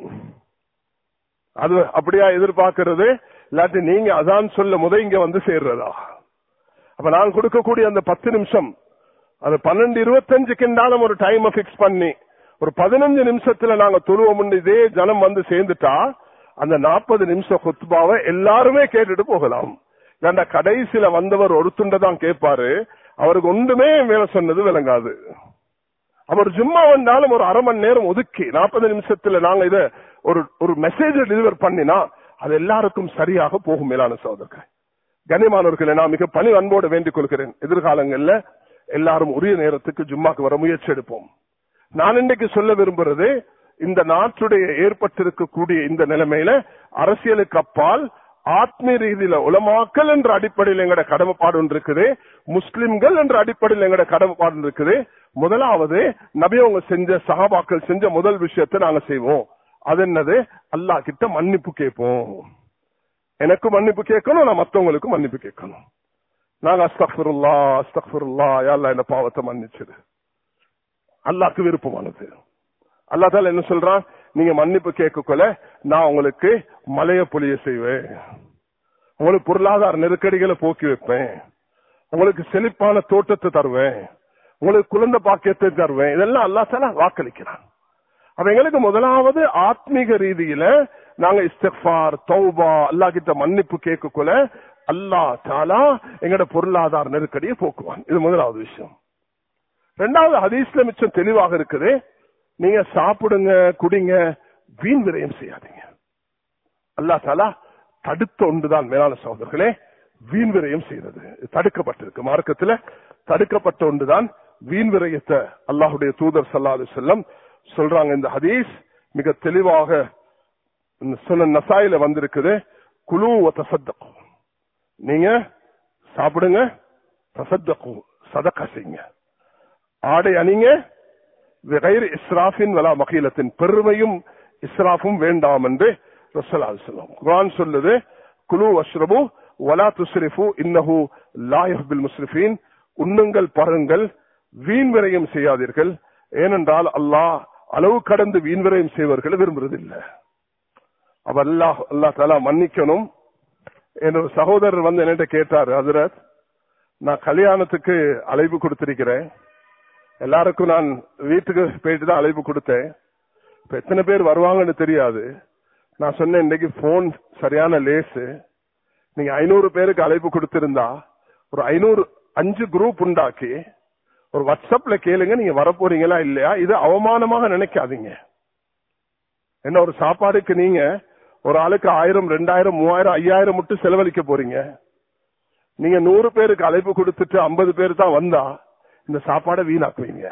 அது அப்படியா எதிர்பார்க்கிறது இல்லாட்டி நீங்க அதான் சொல்ல முத இங்க வந்து சேர்றதா அப்ப நான் கொடுக்கக்கூடிய அந்த பத்து நிமிஷம் அது பன்னெண்டு இருபத்தஞ்சுக்குண்டாலும் ஒரு டைம் பிக்ஸ் பண்ணி ஒரு பதினஞ்சு நிமிஷத்துல நாங்க தொழுவோம் இதே ஜனம் வந்து சேர்ந்துட்டா அந்த நாற்பது நிமிஷம் குத்துபாவை எல்லாருமே கேட்டுட்டு போகலாம் ஏன்டா கடைசியில வந்தவர் ஒருத்துண்ட தான் கேட்பாரு அவருக்கு ஒன்றுமே மேல சொன்னது விளங்காது அவர் சும்மா வந்தாலும் ஒரு அரை மணி நேரம் ஒதுக்கி நாற்பது நிமிஷத்துல நாங்க இத ஒரு ஒரு மெசேஜ் டெலிவர் பண்ணினா அது எல்லாருக்கும் சரியாக போகும் மேலான சோதர்கள் கண்ணியமானவர்களை நான் மிக பணி அன்போடு வேண்டிக் கொள்கிறேன் எதிர்காலங்கள்ல எல்லாரும் உரிய நேரத்துக்கு ஜும்மாக்கு வர முயற்சி எடுப்போம் நான் இன்னைக்கு சொல்ல விரும்புறது இந்த நாட்டுடைய ஏற்பட்டிருக்கக்கூடிய இந்த நிலைமையில அரசியலுக்கு அப்பால் ஆத்மீய ரீதியில உலமாக்கல் என்ற அடிப்படையில் எங்கட கடமைப்பாடு ஒன்று இருக்குது முஸ்லிம்கள் என்ற அடிப்படையில் எங்கட கடமைப்பாடு ஒன்று இருக்குது முதலாவது நபி அவங்க செஞ்ச சகாபாக்கள் செஞ்ச முதல் விஷயத்தை நாங்க செய்வோம் அது என்னது அல்லாஹ் கிட்ட மன்னிப்பு கேட்போம் எனக்கு மன்னிப்பு கேட்கணும் நான் மத்தவங்களுக்கும் மன்னிப்பு கேட்கணும் நாங்க அஸ்தக்ஃபிருல்லா அஸ்தக்ஃபிருல்லா யாழ்லா என்ன பாவத்தை மன்னிச்சிடு அல்லாஹ்க்கு விருப்பமானது அல்லா தால என்ன சொல்றான் நீங்க மன்னிப்பு கேட்கக்குள்ள நான் உங்களுக்கு மலைய பொழிய செய்வேன் உங்களுக்கு பொருளாதார நெருக்கடிகளை போக்கி வைப்பேன் உங்களுக்கு செழிப்பான தோட்டத்தை தருவேன் உங்களுக்கு குழந்தை பாக்கியத்தை தருவேன் இதெல்லாம் அல்லா தால வாக்களிக்கிறான் அப்ப எங்களுக்கு முதலாவது ஆத்மீக ரீதியில நாங்க இஸ்திஃபார் தௌபா அல்லா கிட்ட மன்னிப்பு கேட்கக்குள்ள அல்லா தாலா எங்கட பொருளாதார நெருக்கடியை போக்குவான் இது முதலாவது விஷயம் ரெண்டாவது ஹதீஸ்ல மிச்சம் தெளிவாக இருக்குது நீங்க சாப்பிடுங்க குடிங்க வீண் விரயம் செய்யாதீங்க அல்லா தாலா தடுத்த ஒன்றுதான் மேலான சகோதரர்களே வீண் விரயம் செய்தது தடுக்கப்பட்டிருக்கு மார்க்கத்துல தடுக்கப்பட்ட ஒன்றுதான் வீண் விரயத்தை அல்லாஹுடைய தூதர் சல்லாது செல்லம் சொல்றாங்க இந்த ஹதீஸ் மிக தெளிவாக சொன்ன நசாயில வந்திருக்குது குழு தசத்தக்கும் நீங்க சாப்பிடுங்க தசத்தக்கும் சதக்கா செய்யுங்க ஆடை அணிங்க வெகைர் இஸ்ராஃபின் வலா மகிலத்தின் பெருமையும் இஸ்ராஃபும் வேண்டாம் என்று ரசூலுல்லாஹி குர்ஆன் சொல்லுது குலு வஷ்ரபு வலா துஸ்ரிஃபு இன்னஹு லா யுஹிப்புல் முஸ்ரிஃபீன் உண்ணுங்கள் பருங்கள் வீண் விரயம் செய்யாதீர்கள் ஏனென்றால் அல்லாஹ் அளவு கடந்து வீண் விரயம் செய்வர்களை விரும்புறதில்லை அப்ப அல்லாஹ் அல்லாஹ் தலா மன்னிக்கணும் என்னோட சகோதரர் வந்து என்கிட்ட கேட்டாரு ஹசரத் நான் கல்யாணத்துக்கு அழைப்பு கொடுத்திருக்கிறேன் எல்லாருக்கும் நான் வீட்டுக்கு போயிட்டு தான் அழைப்பு கொடுத்தேன் இப்ப எத்தனை பேர் வருவாங்கன்னு தெரியாது நான் சொன்னேன் இன்னைக்கு போன் சரியான லேசு நீங்க ஐநூறு பேருக்கு அழைப்பு கொடுத்திருந்தா ஒரு ஐநூறு அஞ்சு குரூப் உண்டாக்கி ஒரு வாட்ஸ்அப்ல கேளுங்க நீங்க வரப்போறீங்களா இல்லையா இது அவமானமாக நினைக்காதீங்க என்ன ஒரு சாப்பாடுக்கு நீங்க ஒரு ஆளுக்கு ஆயிரம் ரெண்டாயிரம் மூவாயிரம் ஐயாயிரம் மட்டும் செலவழிக்க போறீங்க நீங்க நூறு பேருக்கு அழைப்பு கொடுத்துட்டு ஐம்பது பேர் தான் வந்தா இந்த சாப்பாடை வீணாக்குவீங்க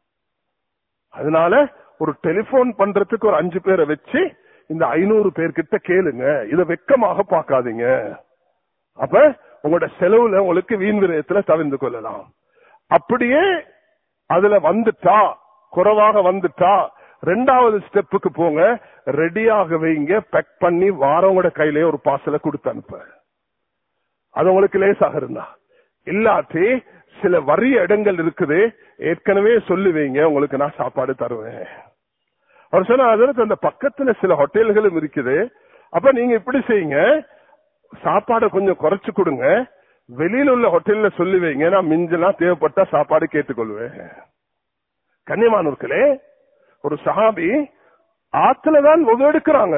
அதனால ஒரு டெலிபோன் பண்றதுக்கு ஒரு அஞ்சு பேரை வச்சு இந்த ஐநூறு பேர்கிட்ட கேளுங்க இதை வெக்கமாக பார்க்காதீங்க அப்ப உங்களோட செலவுல உங்களுக்கு வீண் விரயத்துல தவிர்ந்து கொள்ளலாம் அப்படியே அதுல வந்துட்டா குறைவாக வந்துட்டா ரெண்டாவது ஸ்டெப்புக்கு போங்க ரெடியாக வைங்க பேக் பண்ணி வாரவங்களோட கையிலே ஒரு பார்சலை கொடுத்து அனுப்ப அது உங்களுக்கு லேசாக இருந்தா இல்லாட்டி சில வறிய இடங்கள் இருக்குது ஏற்கனவே சொல்லுவீங்க உங்களுக்கு நான் சாப்பாடு தருவேன் அவர் சொன்ன அதற்கு அந்த பக்கத்துல சில ஹோட்டல்களும் இருக்குது அப்ப நீங்க இப்படி செய்யுங்க சாப்பாடை கொஞ்சம் குறைச்சு கொடுங்க வெளியில உள்ள ஹோட்டல்ல சொல்லி வைங்க நான் மிஞ்சலாம் தேவைப்பட்டா சாப்பாடு கேட்டுக்கொள்வேன் கன்னியமானூர்களே ஒரு சஹாபி ஆத்துலதான் உதவி எடுக்கிறாங்க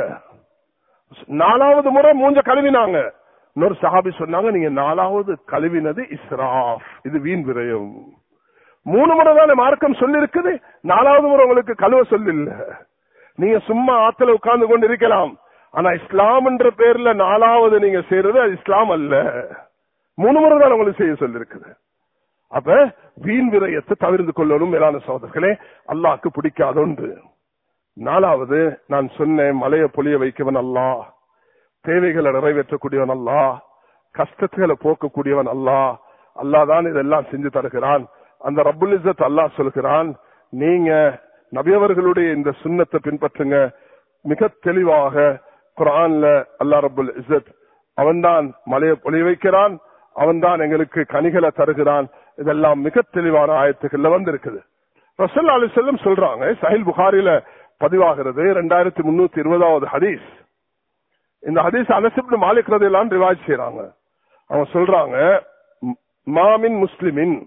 நாலாவது முறை மூஞ்ச கழுவினாங்க இன்னொரு சஹாபி சொன்னாங்க நீங்க நாலாவது கழுவினது இஸ்ராஃப் இது வீண் விரயம் மூணு முறை தானே மார்க்கம் சொல்லி இருக்குது நாலாவது முறை உங்களுக்கு கழுவ சொல்லில்ல நீங்க சும்மா ஆத்துல உட்கார்ந்து கொண்டு இருக்கலாம் ஆனா இஸ்லாம் என்ற பேர்ல நாலாவது நீங்க செய்யறது அது இஸ்லாம் அல்ல மூணு முறை தான் உங்களுக்கு செய்ய சொல்லிருக்குது அப்ப வீண் விரயத்தை தவிர்த்து கொள்ளணும் மேலான சோதர்களே அல்லாக்கு பிடிக்காத ஒன்று நாலாவது நான் சொன்னேன் மலையை பொழிய வைக்கவன் அல்லா தேவைகளை நிறைவேற்றக்கூடியவன் அல்லா கஷ்டத்துகளை போக்கக்கூடியவன் அல்லா அல்லாதான் இதெல்லாம் செஞ்சு தருகிறான் அந்த ரப்புல் இசத் அல்லாஹ் சொல்கிறான் நீங்க நபியவர்களுடைய இந்த சுண்ணத்தை பின்பற்றுங்க மிக தெளிவாக குரான்ல அல்லா ரபுல் இசத் அவன்தான் மலையை பொழி வைக்கிறான் அவன்தான் எங்களுக்கு கனிகளை தருகிறான் இதெல்லாம் மிக தெளிவான ஆயத்துக்கள்ல வந்திருக்குது ரசல் அலி செல்லம் சொல்றாங்க சஹில் புகாரில பதிவாகிறது ரெண்டாயிரத்தி முன்னூத்தி இருபதாவது ஹதீஸ் இந்த ஹதீஸ் அனசிப்னு மாலிக் ரதையெல்லாம் ரிவாஜ் செய்யறாங்க அவங்க சொல்றாங்க மாமின் முஸ்லிமின்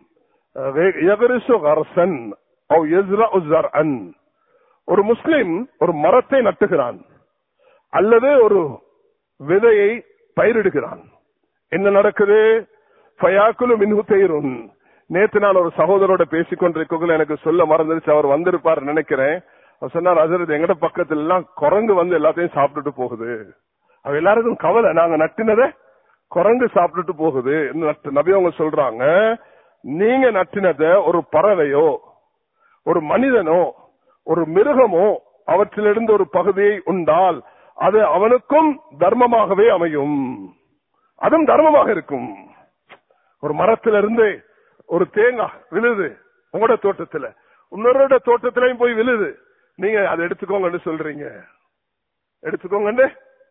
ஒரு முஸ்லிம் ஒரு மரத்தை நட்டுகிறான் அல்லது ஒரு விதையை பயிரிடுகிறான் என்ன நடக்குது ஃபயாக்குலு மின்ஹு தெய்ருன் நேத்து நான் ஒரு சகோதரோட பேசிக்கொண்டிருக்கோங்க எனக்கு சொல்ல மறந்துருச்சு அவர் வந்திருப்பார் நினைக்கிறேன் அவர் சொன்னார் அசரத் எங்கட பக்கத்துல எல்லாம் குரங்கு வந்து எல்லாத்தையும் சாப்பிட்டுட்டு போகுது அவ எல்லாருக்கும் கவலை நாங்க நட்டினத குரங்கு சாப்பிட்டுட்டு போகுது நபி அவங்க சொல்றாங்க நீங்க நட்டினத ஒரு பறவையோ ஒரு மனிதனோ ஒரு மிருகமோ அவற்றிலிருந்து ஒரு பகுதியை உண்டால் அது அவனுக்கும் தர்மமாகவே அமையும் அதுவும் தர்மமாக இருக்கும் ஒரு மரத்திலிருந்து ஒரு தேங்காய் விழுது உங்களோட தோட்டத்துல இன்னொருட தோட்டத்திலையும் போய் விழுது நீங்க அதை எடுத்துக்கோங்கன்னு சொல்றீங்க எடுத்துக்கோங்கன்னு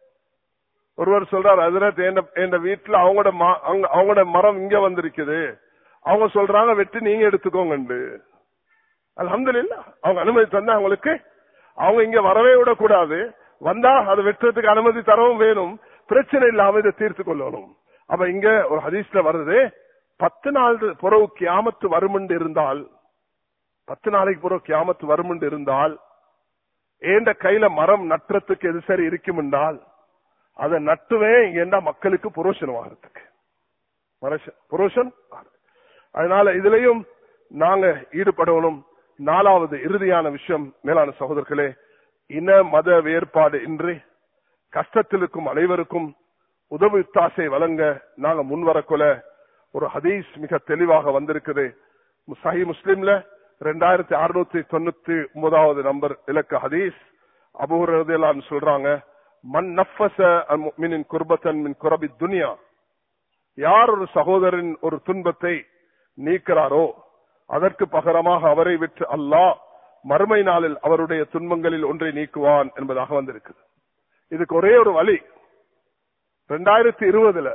ஒருவர் சொல்றாரு அதுல என் வீட்டுல அவங்களோட அவங்களோட மரம் இங்க வந்திருக்குது அவங்க சொல்றாங்க வெட்டி நீங்க எடுத்துக்கோங்க அலமது இல்ல அவங்க அனுமதி தந்தா அவங்களுக்கு அவங்க இங்க வரவே விடக்கூடாது வந்தா அதை வெட்டுறதுக்கு அனுமதி தரவும் வேணும் பிரச்சனை இல்லாம இதை தீர்த்து கொள்ளணும் அப்ப இங்க ஒரு ஹதீஸ்ல வருது பத்து நாள் புறவு கியாமத்து வருமுண்டு இருந்தால் பத்து நாளைக்கு புறவு கியாமத்து வருமுண்டு இருந்தால் ஏண்ட கையில மரம் நட்டுறதுக்கு எது சரி இருக்கும் என்றால் அதை நட்டுவேன் ஏண்டா மக்களுக்கு புரோஷனம் ஆகிறதுக்கு புரோஷன் அதனால இதுலயும் நாங்க ஈடுபடணும் நாலாவது இறுதியான விஷயம் மேலான சகோதரர்களே இன மத வேறுபாடு இன்றி கஷ்டத்தில் இருக்கும் அனைவருக்கும் உதவி தாசை வழங்க நாங்க முன்வரக்குல ஒரு ஹதீஸ் மிக தெளிவாக வந்திருக்குது சஹி முஸ்லிம்ல ரெண்டாயிரத்தி அறுநூத்தி தொண்ணூத்தி ஒன்பதாவது நம்பர் இலக்க ஹதீஸ் அபூரதான் சொல்றாங்க மண் நஃபச மினின் குர்பத்தன் மின் குரபி துனியா யார் ஒரு சகோதரின் ஒரு துன்பத்தை நீக்கிறாரோ அதற்கு பகரமாக அவரை விட்டு அல்லாஹ் மறுமை நாளில் அவருடைய துன்பங்களில் ஒன்றை நீக்குவான் என்பதாக வந்திருக்குது இதுக்கு ஒரே ஒரு வழி ரெண்டாயிரத்தி இருபதுல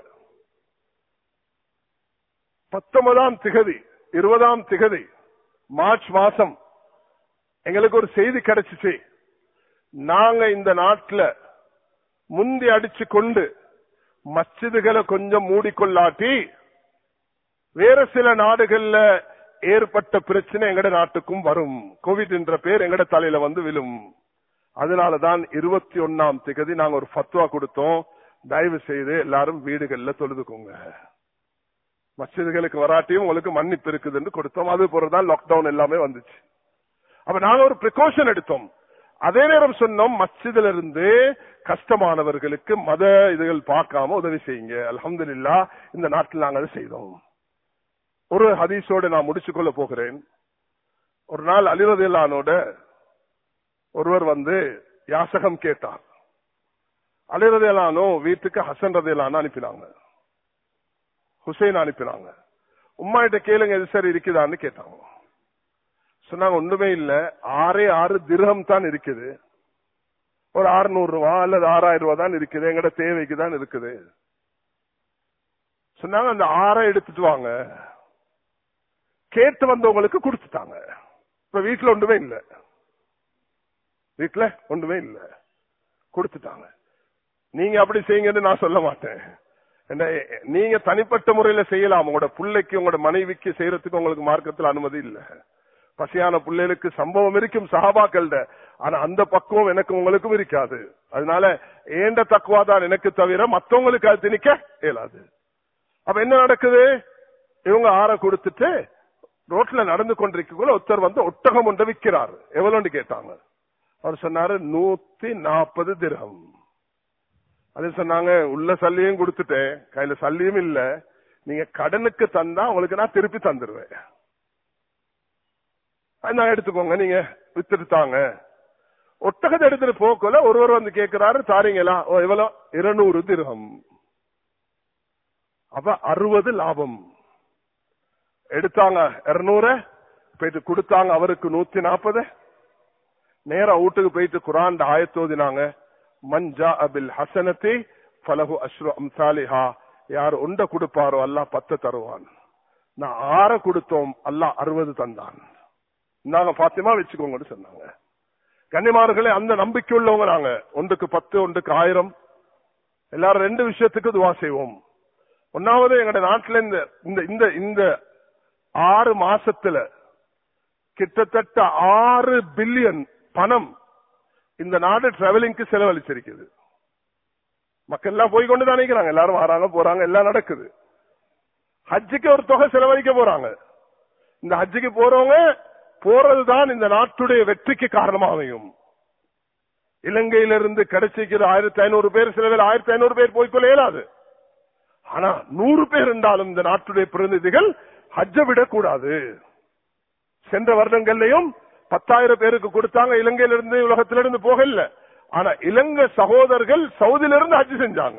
பத்தொன்பதாம் திகதி இருபதாம் திகதி மார்ச் மாசம் எங்களுக்கு ஒரு செய்தி கிடைச்சிச்சு நாங்க இந்த நாட்டுல முந்தி அடிச்சு கொண்டு மஸ்ஜிதுகளை கொஞ்சம் மூடிக்கொள்ளாட்டி வேற சில நாடுகள்ல ஏற்பட்ட பிரச்சனை எங்கட நாட்டுக்கும் வரும் கோவிட் என்ற பேர் எங்கட தலையில வந்து விழும் அதனாலதான் இருபத்தி ஒன்னாம் திகதி நாங்க ஒரு ஃபத்வா கொடுத்தோம் தயவு செய்து எல்லாரும் வீடுகள்ல தொழுதுக்கோங்க மஸ்ஜிதுகளுக்கு வராட்டியும் உங்களுக்கு மன்னிப்பு இருக்குதுன்னு கொடுத்தோம் அது போறதான் லாக்டவுன் எல்லாமே வந்துச்சு அப்ப நாங்க ஒரு பிரிகாஷன் எடுத்தோம் அதே நேரம் சொன்னோம் மஸ்ஜிதுல இருந்து கஷ்டமானவர்களுக்கு மத இதுகள் பார்க்காம உதவி செய்யுங்க அல்ஹம்துலில்லா இந்த நாட்டில் நாங்கள் அதை செய்தோம் ஒரு ஹதீஸோட நான் முடிச்சு கொள்ள போகிறேன் ஒரு நாள் அலிரதில்லானோட ஒருவர் வந்து யாசகம் கேட்டார் அலிரதிலானோ வீட்டுக்கு ஹசன் ரதிலான அனுப்பினாங்க ஹுசைன் அனுப்பினாங்க உம்மா கிட்ட கேளுங்க எது சரி இருக்குதான்னு கேட்டாங்க சொன்னாங்க ஒண்ணுமே இல்ல ஆறே ஆறு திரகம் தான் இருக்குது ஒரு அறுநூறு ரூபா அல்லது ஆறாயிரம் ரூபாய் தான் இருக்குது எங்கட தேவைக்கு தான் இருக்குது சொன்னாங்க அந்த ஆறை எடுத்துட்டு வாங்க கேட்டு வந்தவங்களுக்கு கொடுத்துட்டாங்க இப்ப வீட்டுல ஒன்றுமே இல்ல வீட்டுல ஒன்றுமே இல்ல கொடுத்துட்டாங்க நீங்க அப்படி செய்யுங்கன்னு நான் சொல்ல மாட்டேன் என்ன, நீங்க தனிப்பட்ட முறையில செய்யலாம் உங்களோட பிள்ளைக்கு உங்களோட மனைவிக்கு செய்யறதுக்கு உங்களுக்கு மார்க்கத்தில் அனுமதி இல்ல பசியான பிள்ளைகளுக்கு சம்பவம் இருக்கும் சஹாபாக்கள்ட ஆனா அந்த பக்குவம் எனக்கு உங்களுக்கும் இருக்காது அதனால ஏண்ட தக்குவா தான் எனக்கு தவிர மத்தவங்களுக்கு அது திணிக்க இயலாது அப்ப என்ன நடக்குது இவங்க ஆற கொடுத்துட்டு ரோட்ல நடந்து கொண்டிருக்கக்குள்ள ஒருத்தர் வந்து ஒட்டகம் ஒன்றை விற்கிறார் எவ்வளவுன்னு கேட்டாங்க அவர் சொன்னாரு நூத்தி நாற்பது திரகம் அது சொன்னாங்க உள்ள சல்லியும் கொடுத்துட்டேன் கையில சல்லியும் இல்ல நீங்க கடனுக்கு தந்தா உங்களுக்கு நான் திருப்பி தந்துருவேன் அது நான் எடுத்துக்கோங்க நீங்க வித்துட்டு தாங்க ஒட்டகத்தை எடுத்துட்டு போக்கல ஒருவர் வந்து கேட்கிறாரு தாரீங்களா ஓ எவ்வளவு இருநூறு திரகம் அப்ப அறுபது லாபம் எடுத்தாங்க இருநூறு போயிட்டு கொடுத்தாங்க அவருக்கு நூத்தி நாற்பது நேரா வீட்டுக்கு போயிட்டு குரான் ஆயத்தோதினாங்க மஞ்சா அபில் ஹசனத்தி ஃபலஹு அஷ்ரு அம்சாலிஹா யார் உண்ட கொடுப்பாரோ அல்லாஹ் பத்து தருவான் நான் ஆற கொடுத்தோம் அல்லாஹ் அறுபது தந்தான் நாங்க பாத்தியமா வச்சுக்கோங்கன்னு சொன்னாங்க கன்னிமார்களே அந்த நம்பிக்கை உள்ளவங்க நாங்க ஒன்றுக்கு பத்து ஒன்றுக்கு ஆயிரம் எல்லாரும் ரெண்டு விஷயத்துக்கு துவா செய்வோம் ஒன்னாவது எங்க நாட்டுல இந்த இந்த இந்த இந்த ஆறு மாசத்துல கிட்டத்தட்ட ஆறு பில்லியன் பணம் இந்த நாடு டிராவலிங்க்கு செலவழிச்சிருக்குது மக்கள் எல்லாம் போய் கொண்டு தான் நினைக்கிறாங்க எல்லாரும் வராங்க போறாங்க எல்லாம் நடக்குது ஹஜ்ஜுக்கு ஒரு தொகை செலவழிக்க போறாங்க இந்த ஹஜ்ஜுக்கு போறவங்க போறதுதான் இந்த நாட்டுடைய வெற்றிக்கு காரணமாக அமையும் இலங்கையிலிருந்து கிடைச்சிக்கிற ஆயிரத்தி ஐநூறு பேர் சில பேர் ஆயிரத்தி ஐநூறு பேர் போய்க்கொள்ள இயலாது ஆனா நூறு பேர் இருந்தாலும் இந்த நாட்டுடைய பிரதிநிதிகள் ஹஜ்ஜ விடக்கூடாது சென்ற வருடங்கள்லயும் பத்தாயிரம் பேருக்கு கொடுத்தாங்க இலங்கையிலிருந்து உலகத்திலிருந்து போகல ஆனா இலங்கை சகோதரர்கள் சவுதியிலிருந்து ஹஜ் செஞ்சாங்க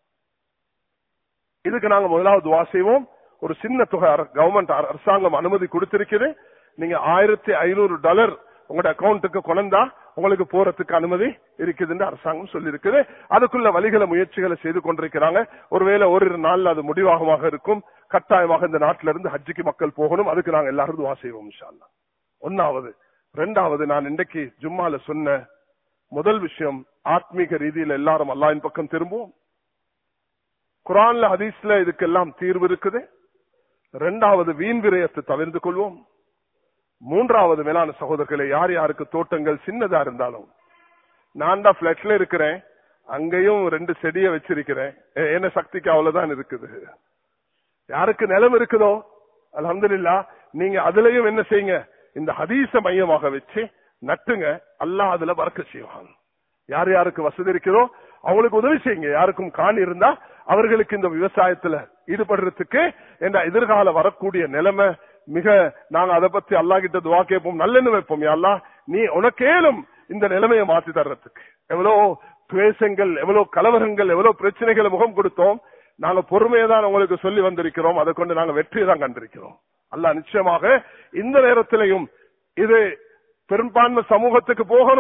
இதுக்கு நாங்க முதலாவது துவா செய்வோம் ஒரு சின்ன தொகை கவர்மெண்ட் அரசாங்கம் அனுமதி கொடுத்திருக்குது நீங்க ஆயிரத்தி ஐநூறு டாலர் உங்களோட அக்கௌண்ட்டுக்கு கொண்டா உங்களுக்கு போறதுக்கு அனுமதி இருக்குதுன்னு அரசாங்கம் சொல்லி இருக்குது அதுக்குள்ள வழிகளை முயற்சிகளை செய்து கொண்டிருக்கிறாங்க ஒருவேளை ஒரு நாள்ல அது முடிவாகமாக இருக்கும் கட்டாயமாக இந்த நாட்டில இருந்து ஹஜ்ஜிக்கு மக்கள் போகணும் அதுக்கு நாங்க எல்லாரும் துவா செய்வோம் இன்ஷா அல்லாஹ். ஒன்னாவது ரெண்டாவது நான் இன்றைக்கு ஜும்மால சொன்ன முதல் விஷயம் ஆத்மீக ரீதியில் எல்லாரும் அல்லாஹ்வின் பக்கம் திரும்புவோம் குரான்ல ஹதீஸ்ல இதுக்கெல்லாம் தீர்வு இருக்குது ரெண்டாவது வீண் விரயத்தை தவிர்த்து கொள்வோம் மூன்றாவது மேலான சகோதரர்களை யார் யாருக்கு தோட்டங்கள் சின்னதா இருந்தாலும் நான் தான் பிளட்ல இருக்கிறேன் அங்கேயும் ரெண்டு செடியை வச்சிருக்கிறேன் எ- என்ன சக்திக்கு அவ்வளவுதான் இருக்குது யாருக்கு நிலம் இருக்குதோ அல்ஹம்துலில்லா நீங்க அதுலயும் என்ன செய்யுங்க இந்த ஹதீஸ மையமாக வச்சு நட்டுங்க அல்லாஹ் அதுல வறக்க செய்வான் யார் யாருக்கு வசதி இருக்கிறதோ அவங்களுக்கு உதவி செய்யுங்க யாருக்கும் காணி இருந்தா அவர்களுக்கு இந்த விவசாயத்துல ஈடுபடுறதுக்கு என்ற எதிர்கால வரக்கூடிய நிலைமை மிக நாங்க அதை பத்தி அல்லாஹ் கிட்ட துவா கேட்போம் நல்லெண்ணு வைப்போம் யா அல்லாஹ் நீ உனக்கேலும் இந்த நிலைமையை மாத்தி தர்றதுக்கு எவ்வளவு துவேஷங்கள் எவ்வளவு கலவரங்கள் எவ்வளவு பிரச்சனைகளை முகம் கொடுத்தோம் நாங்க பொறுமையை தான் உங்களுக்கு சொல்லி வந்திருக்கிறோம் அதை கொண்டு நாங்க வெற்றியை தான் கண்டிருக்கிறோம் அல்லாஹ் நிச்சயமாக இந்த நேரத்திலையும் இது பெரும்பான்மை சமூகத்துக்கு போகணும்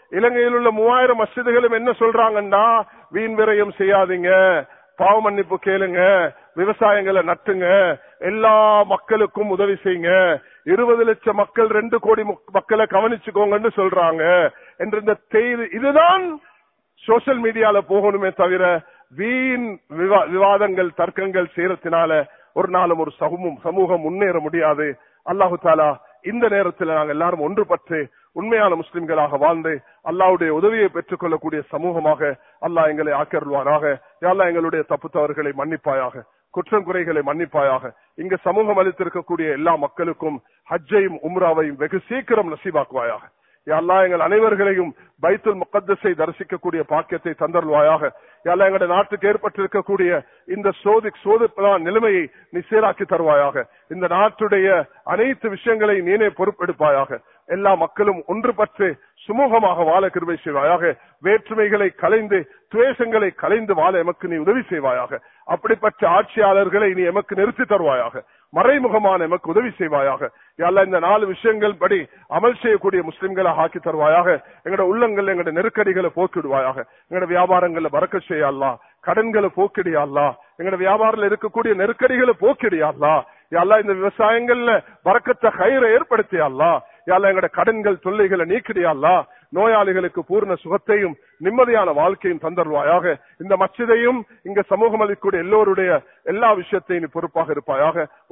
இலங்கையில் உள்ள மூவாயிரம் மஸ்ஜிதுகளும் என்ன சொல்றாங்கன்னா வீண் விரயம் செய்யாதீங்க பாவ மன்னிப்பு கேளுங்க விவசாயங்களை நட்டுங்க எல்லா மக்களுக்கும் உதவி செய்யுங்க இருபது லட்சம் மக்கள் ரெண்டு கோடி மக்- மக்களை கவனிச்சுக்கோங்கன்னு சொல்றாங்க என்ற இந்த செய்தி இதுதான் சோசியல் மீடியால போகணுமே தவிர வீண் விவா- விவாதங்கள் தர்க்கங்கள் செய்யறதுனால ஒரு நாளும் ஒரு சமூகம் சமூகம் முன்னேற முடியாது அல்லாஹு தாலா இந்த நேரத்தில் நாங்கள் எல்லாரும் ஒன்றுபட்டு உண்மையான முஸ்லிம்களாக வாழ்ந்து அல்லாஹ்வுடைய உதவியை பெற்றுக் கொள்ளக்கூடிய சமூகமாக அல்லாஹ் எங்களை ஆக்கருள்வாராக அல்லாஹ் எங்களுடைய தப்பு தவறுகளை மன்னிப்பாயாக குற்றம் குறைகளை மன்னிப்பாயாக இங்க சமூகம் அளித்திருக்கக்கூடிய எல்லா மக்களுக்கும் ஹஜ்ஜையும் உம்ராவையும் வெகு சீக்கிரம் நசீபாக்குவாயாக யா அல்லாஹ் எங்கள் அனைவர்களையும் பைத்துல் முகத்தஸை தரிசிக்கக்கூடிய பாக்கியத்தை தந்தருள்வாயாக யா அல்லாஹ் எங்களுடைய நாட்டுக்கு ஏற்பட்டிருக்கக்கூடிய இந்த சோதி சோதிப்பான நிலைமையை நீ சீராக்கி தருவாயாக இந்த நாட்டுடைய அனைத்து விஷயங்களை நீனே பொறுப்பெடுப்பாயாக எல்லா மக்களும் ஒன்றுபட்டு சுமூகமாக வாழ கிருபை செய்வாயாக வேற்றுமைகளை கலைந்து துவேஷங்களை கலைந்து வாழ எமக்கு நீ உதவி செய்வாயாக அப்படிப்பட்ட ஆட்சியாளர்களை நீ எமக்கு நிறுத்தி தருவாயாக மறைமுகமான எமக்கு உதவி செய்வாயாக யாழ்லா இந்த நாலு விஷயங்கள் படி அமல் செய்யக்கூடிய முஸ்லிம்களை ஆக்கி தருவாயாக எங்களோட உள்ளங்கள் எங்களோட நெருக்கடிகளை போக்கிடுவாயாக எங்களோட வியாபாரங்களை பறக்க செய்யல்லா கடன்களை போக்கிடியாள்லா எங்களோட வியாபாரத்தில் இருக்கக்கூடிய நெருக்கடிகளை போக்கிடியாள்லா யாழ்லா இந்த விவசாயங்கள்ல பறக்கத்த கயிறை ஏற்படுத்தியாள்லா யாழ்லா எங்களோட கடன்கள் தொல்லைகளை நீக்கிடியாள்லா நோயாளிகளுக்கு பூர்ண சுகத்தையும் நிம்மதியான வாழ்க்கையும் தந்தருவாயாக இந்த மச்சிதையும் இங்க சமூகம் அளிக்கக்கூடிய எல்லோருடைய எல்லா விஷயத்தையும் நீ பொறுப்பாக இருப்பாயாக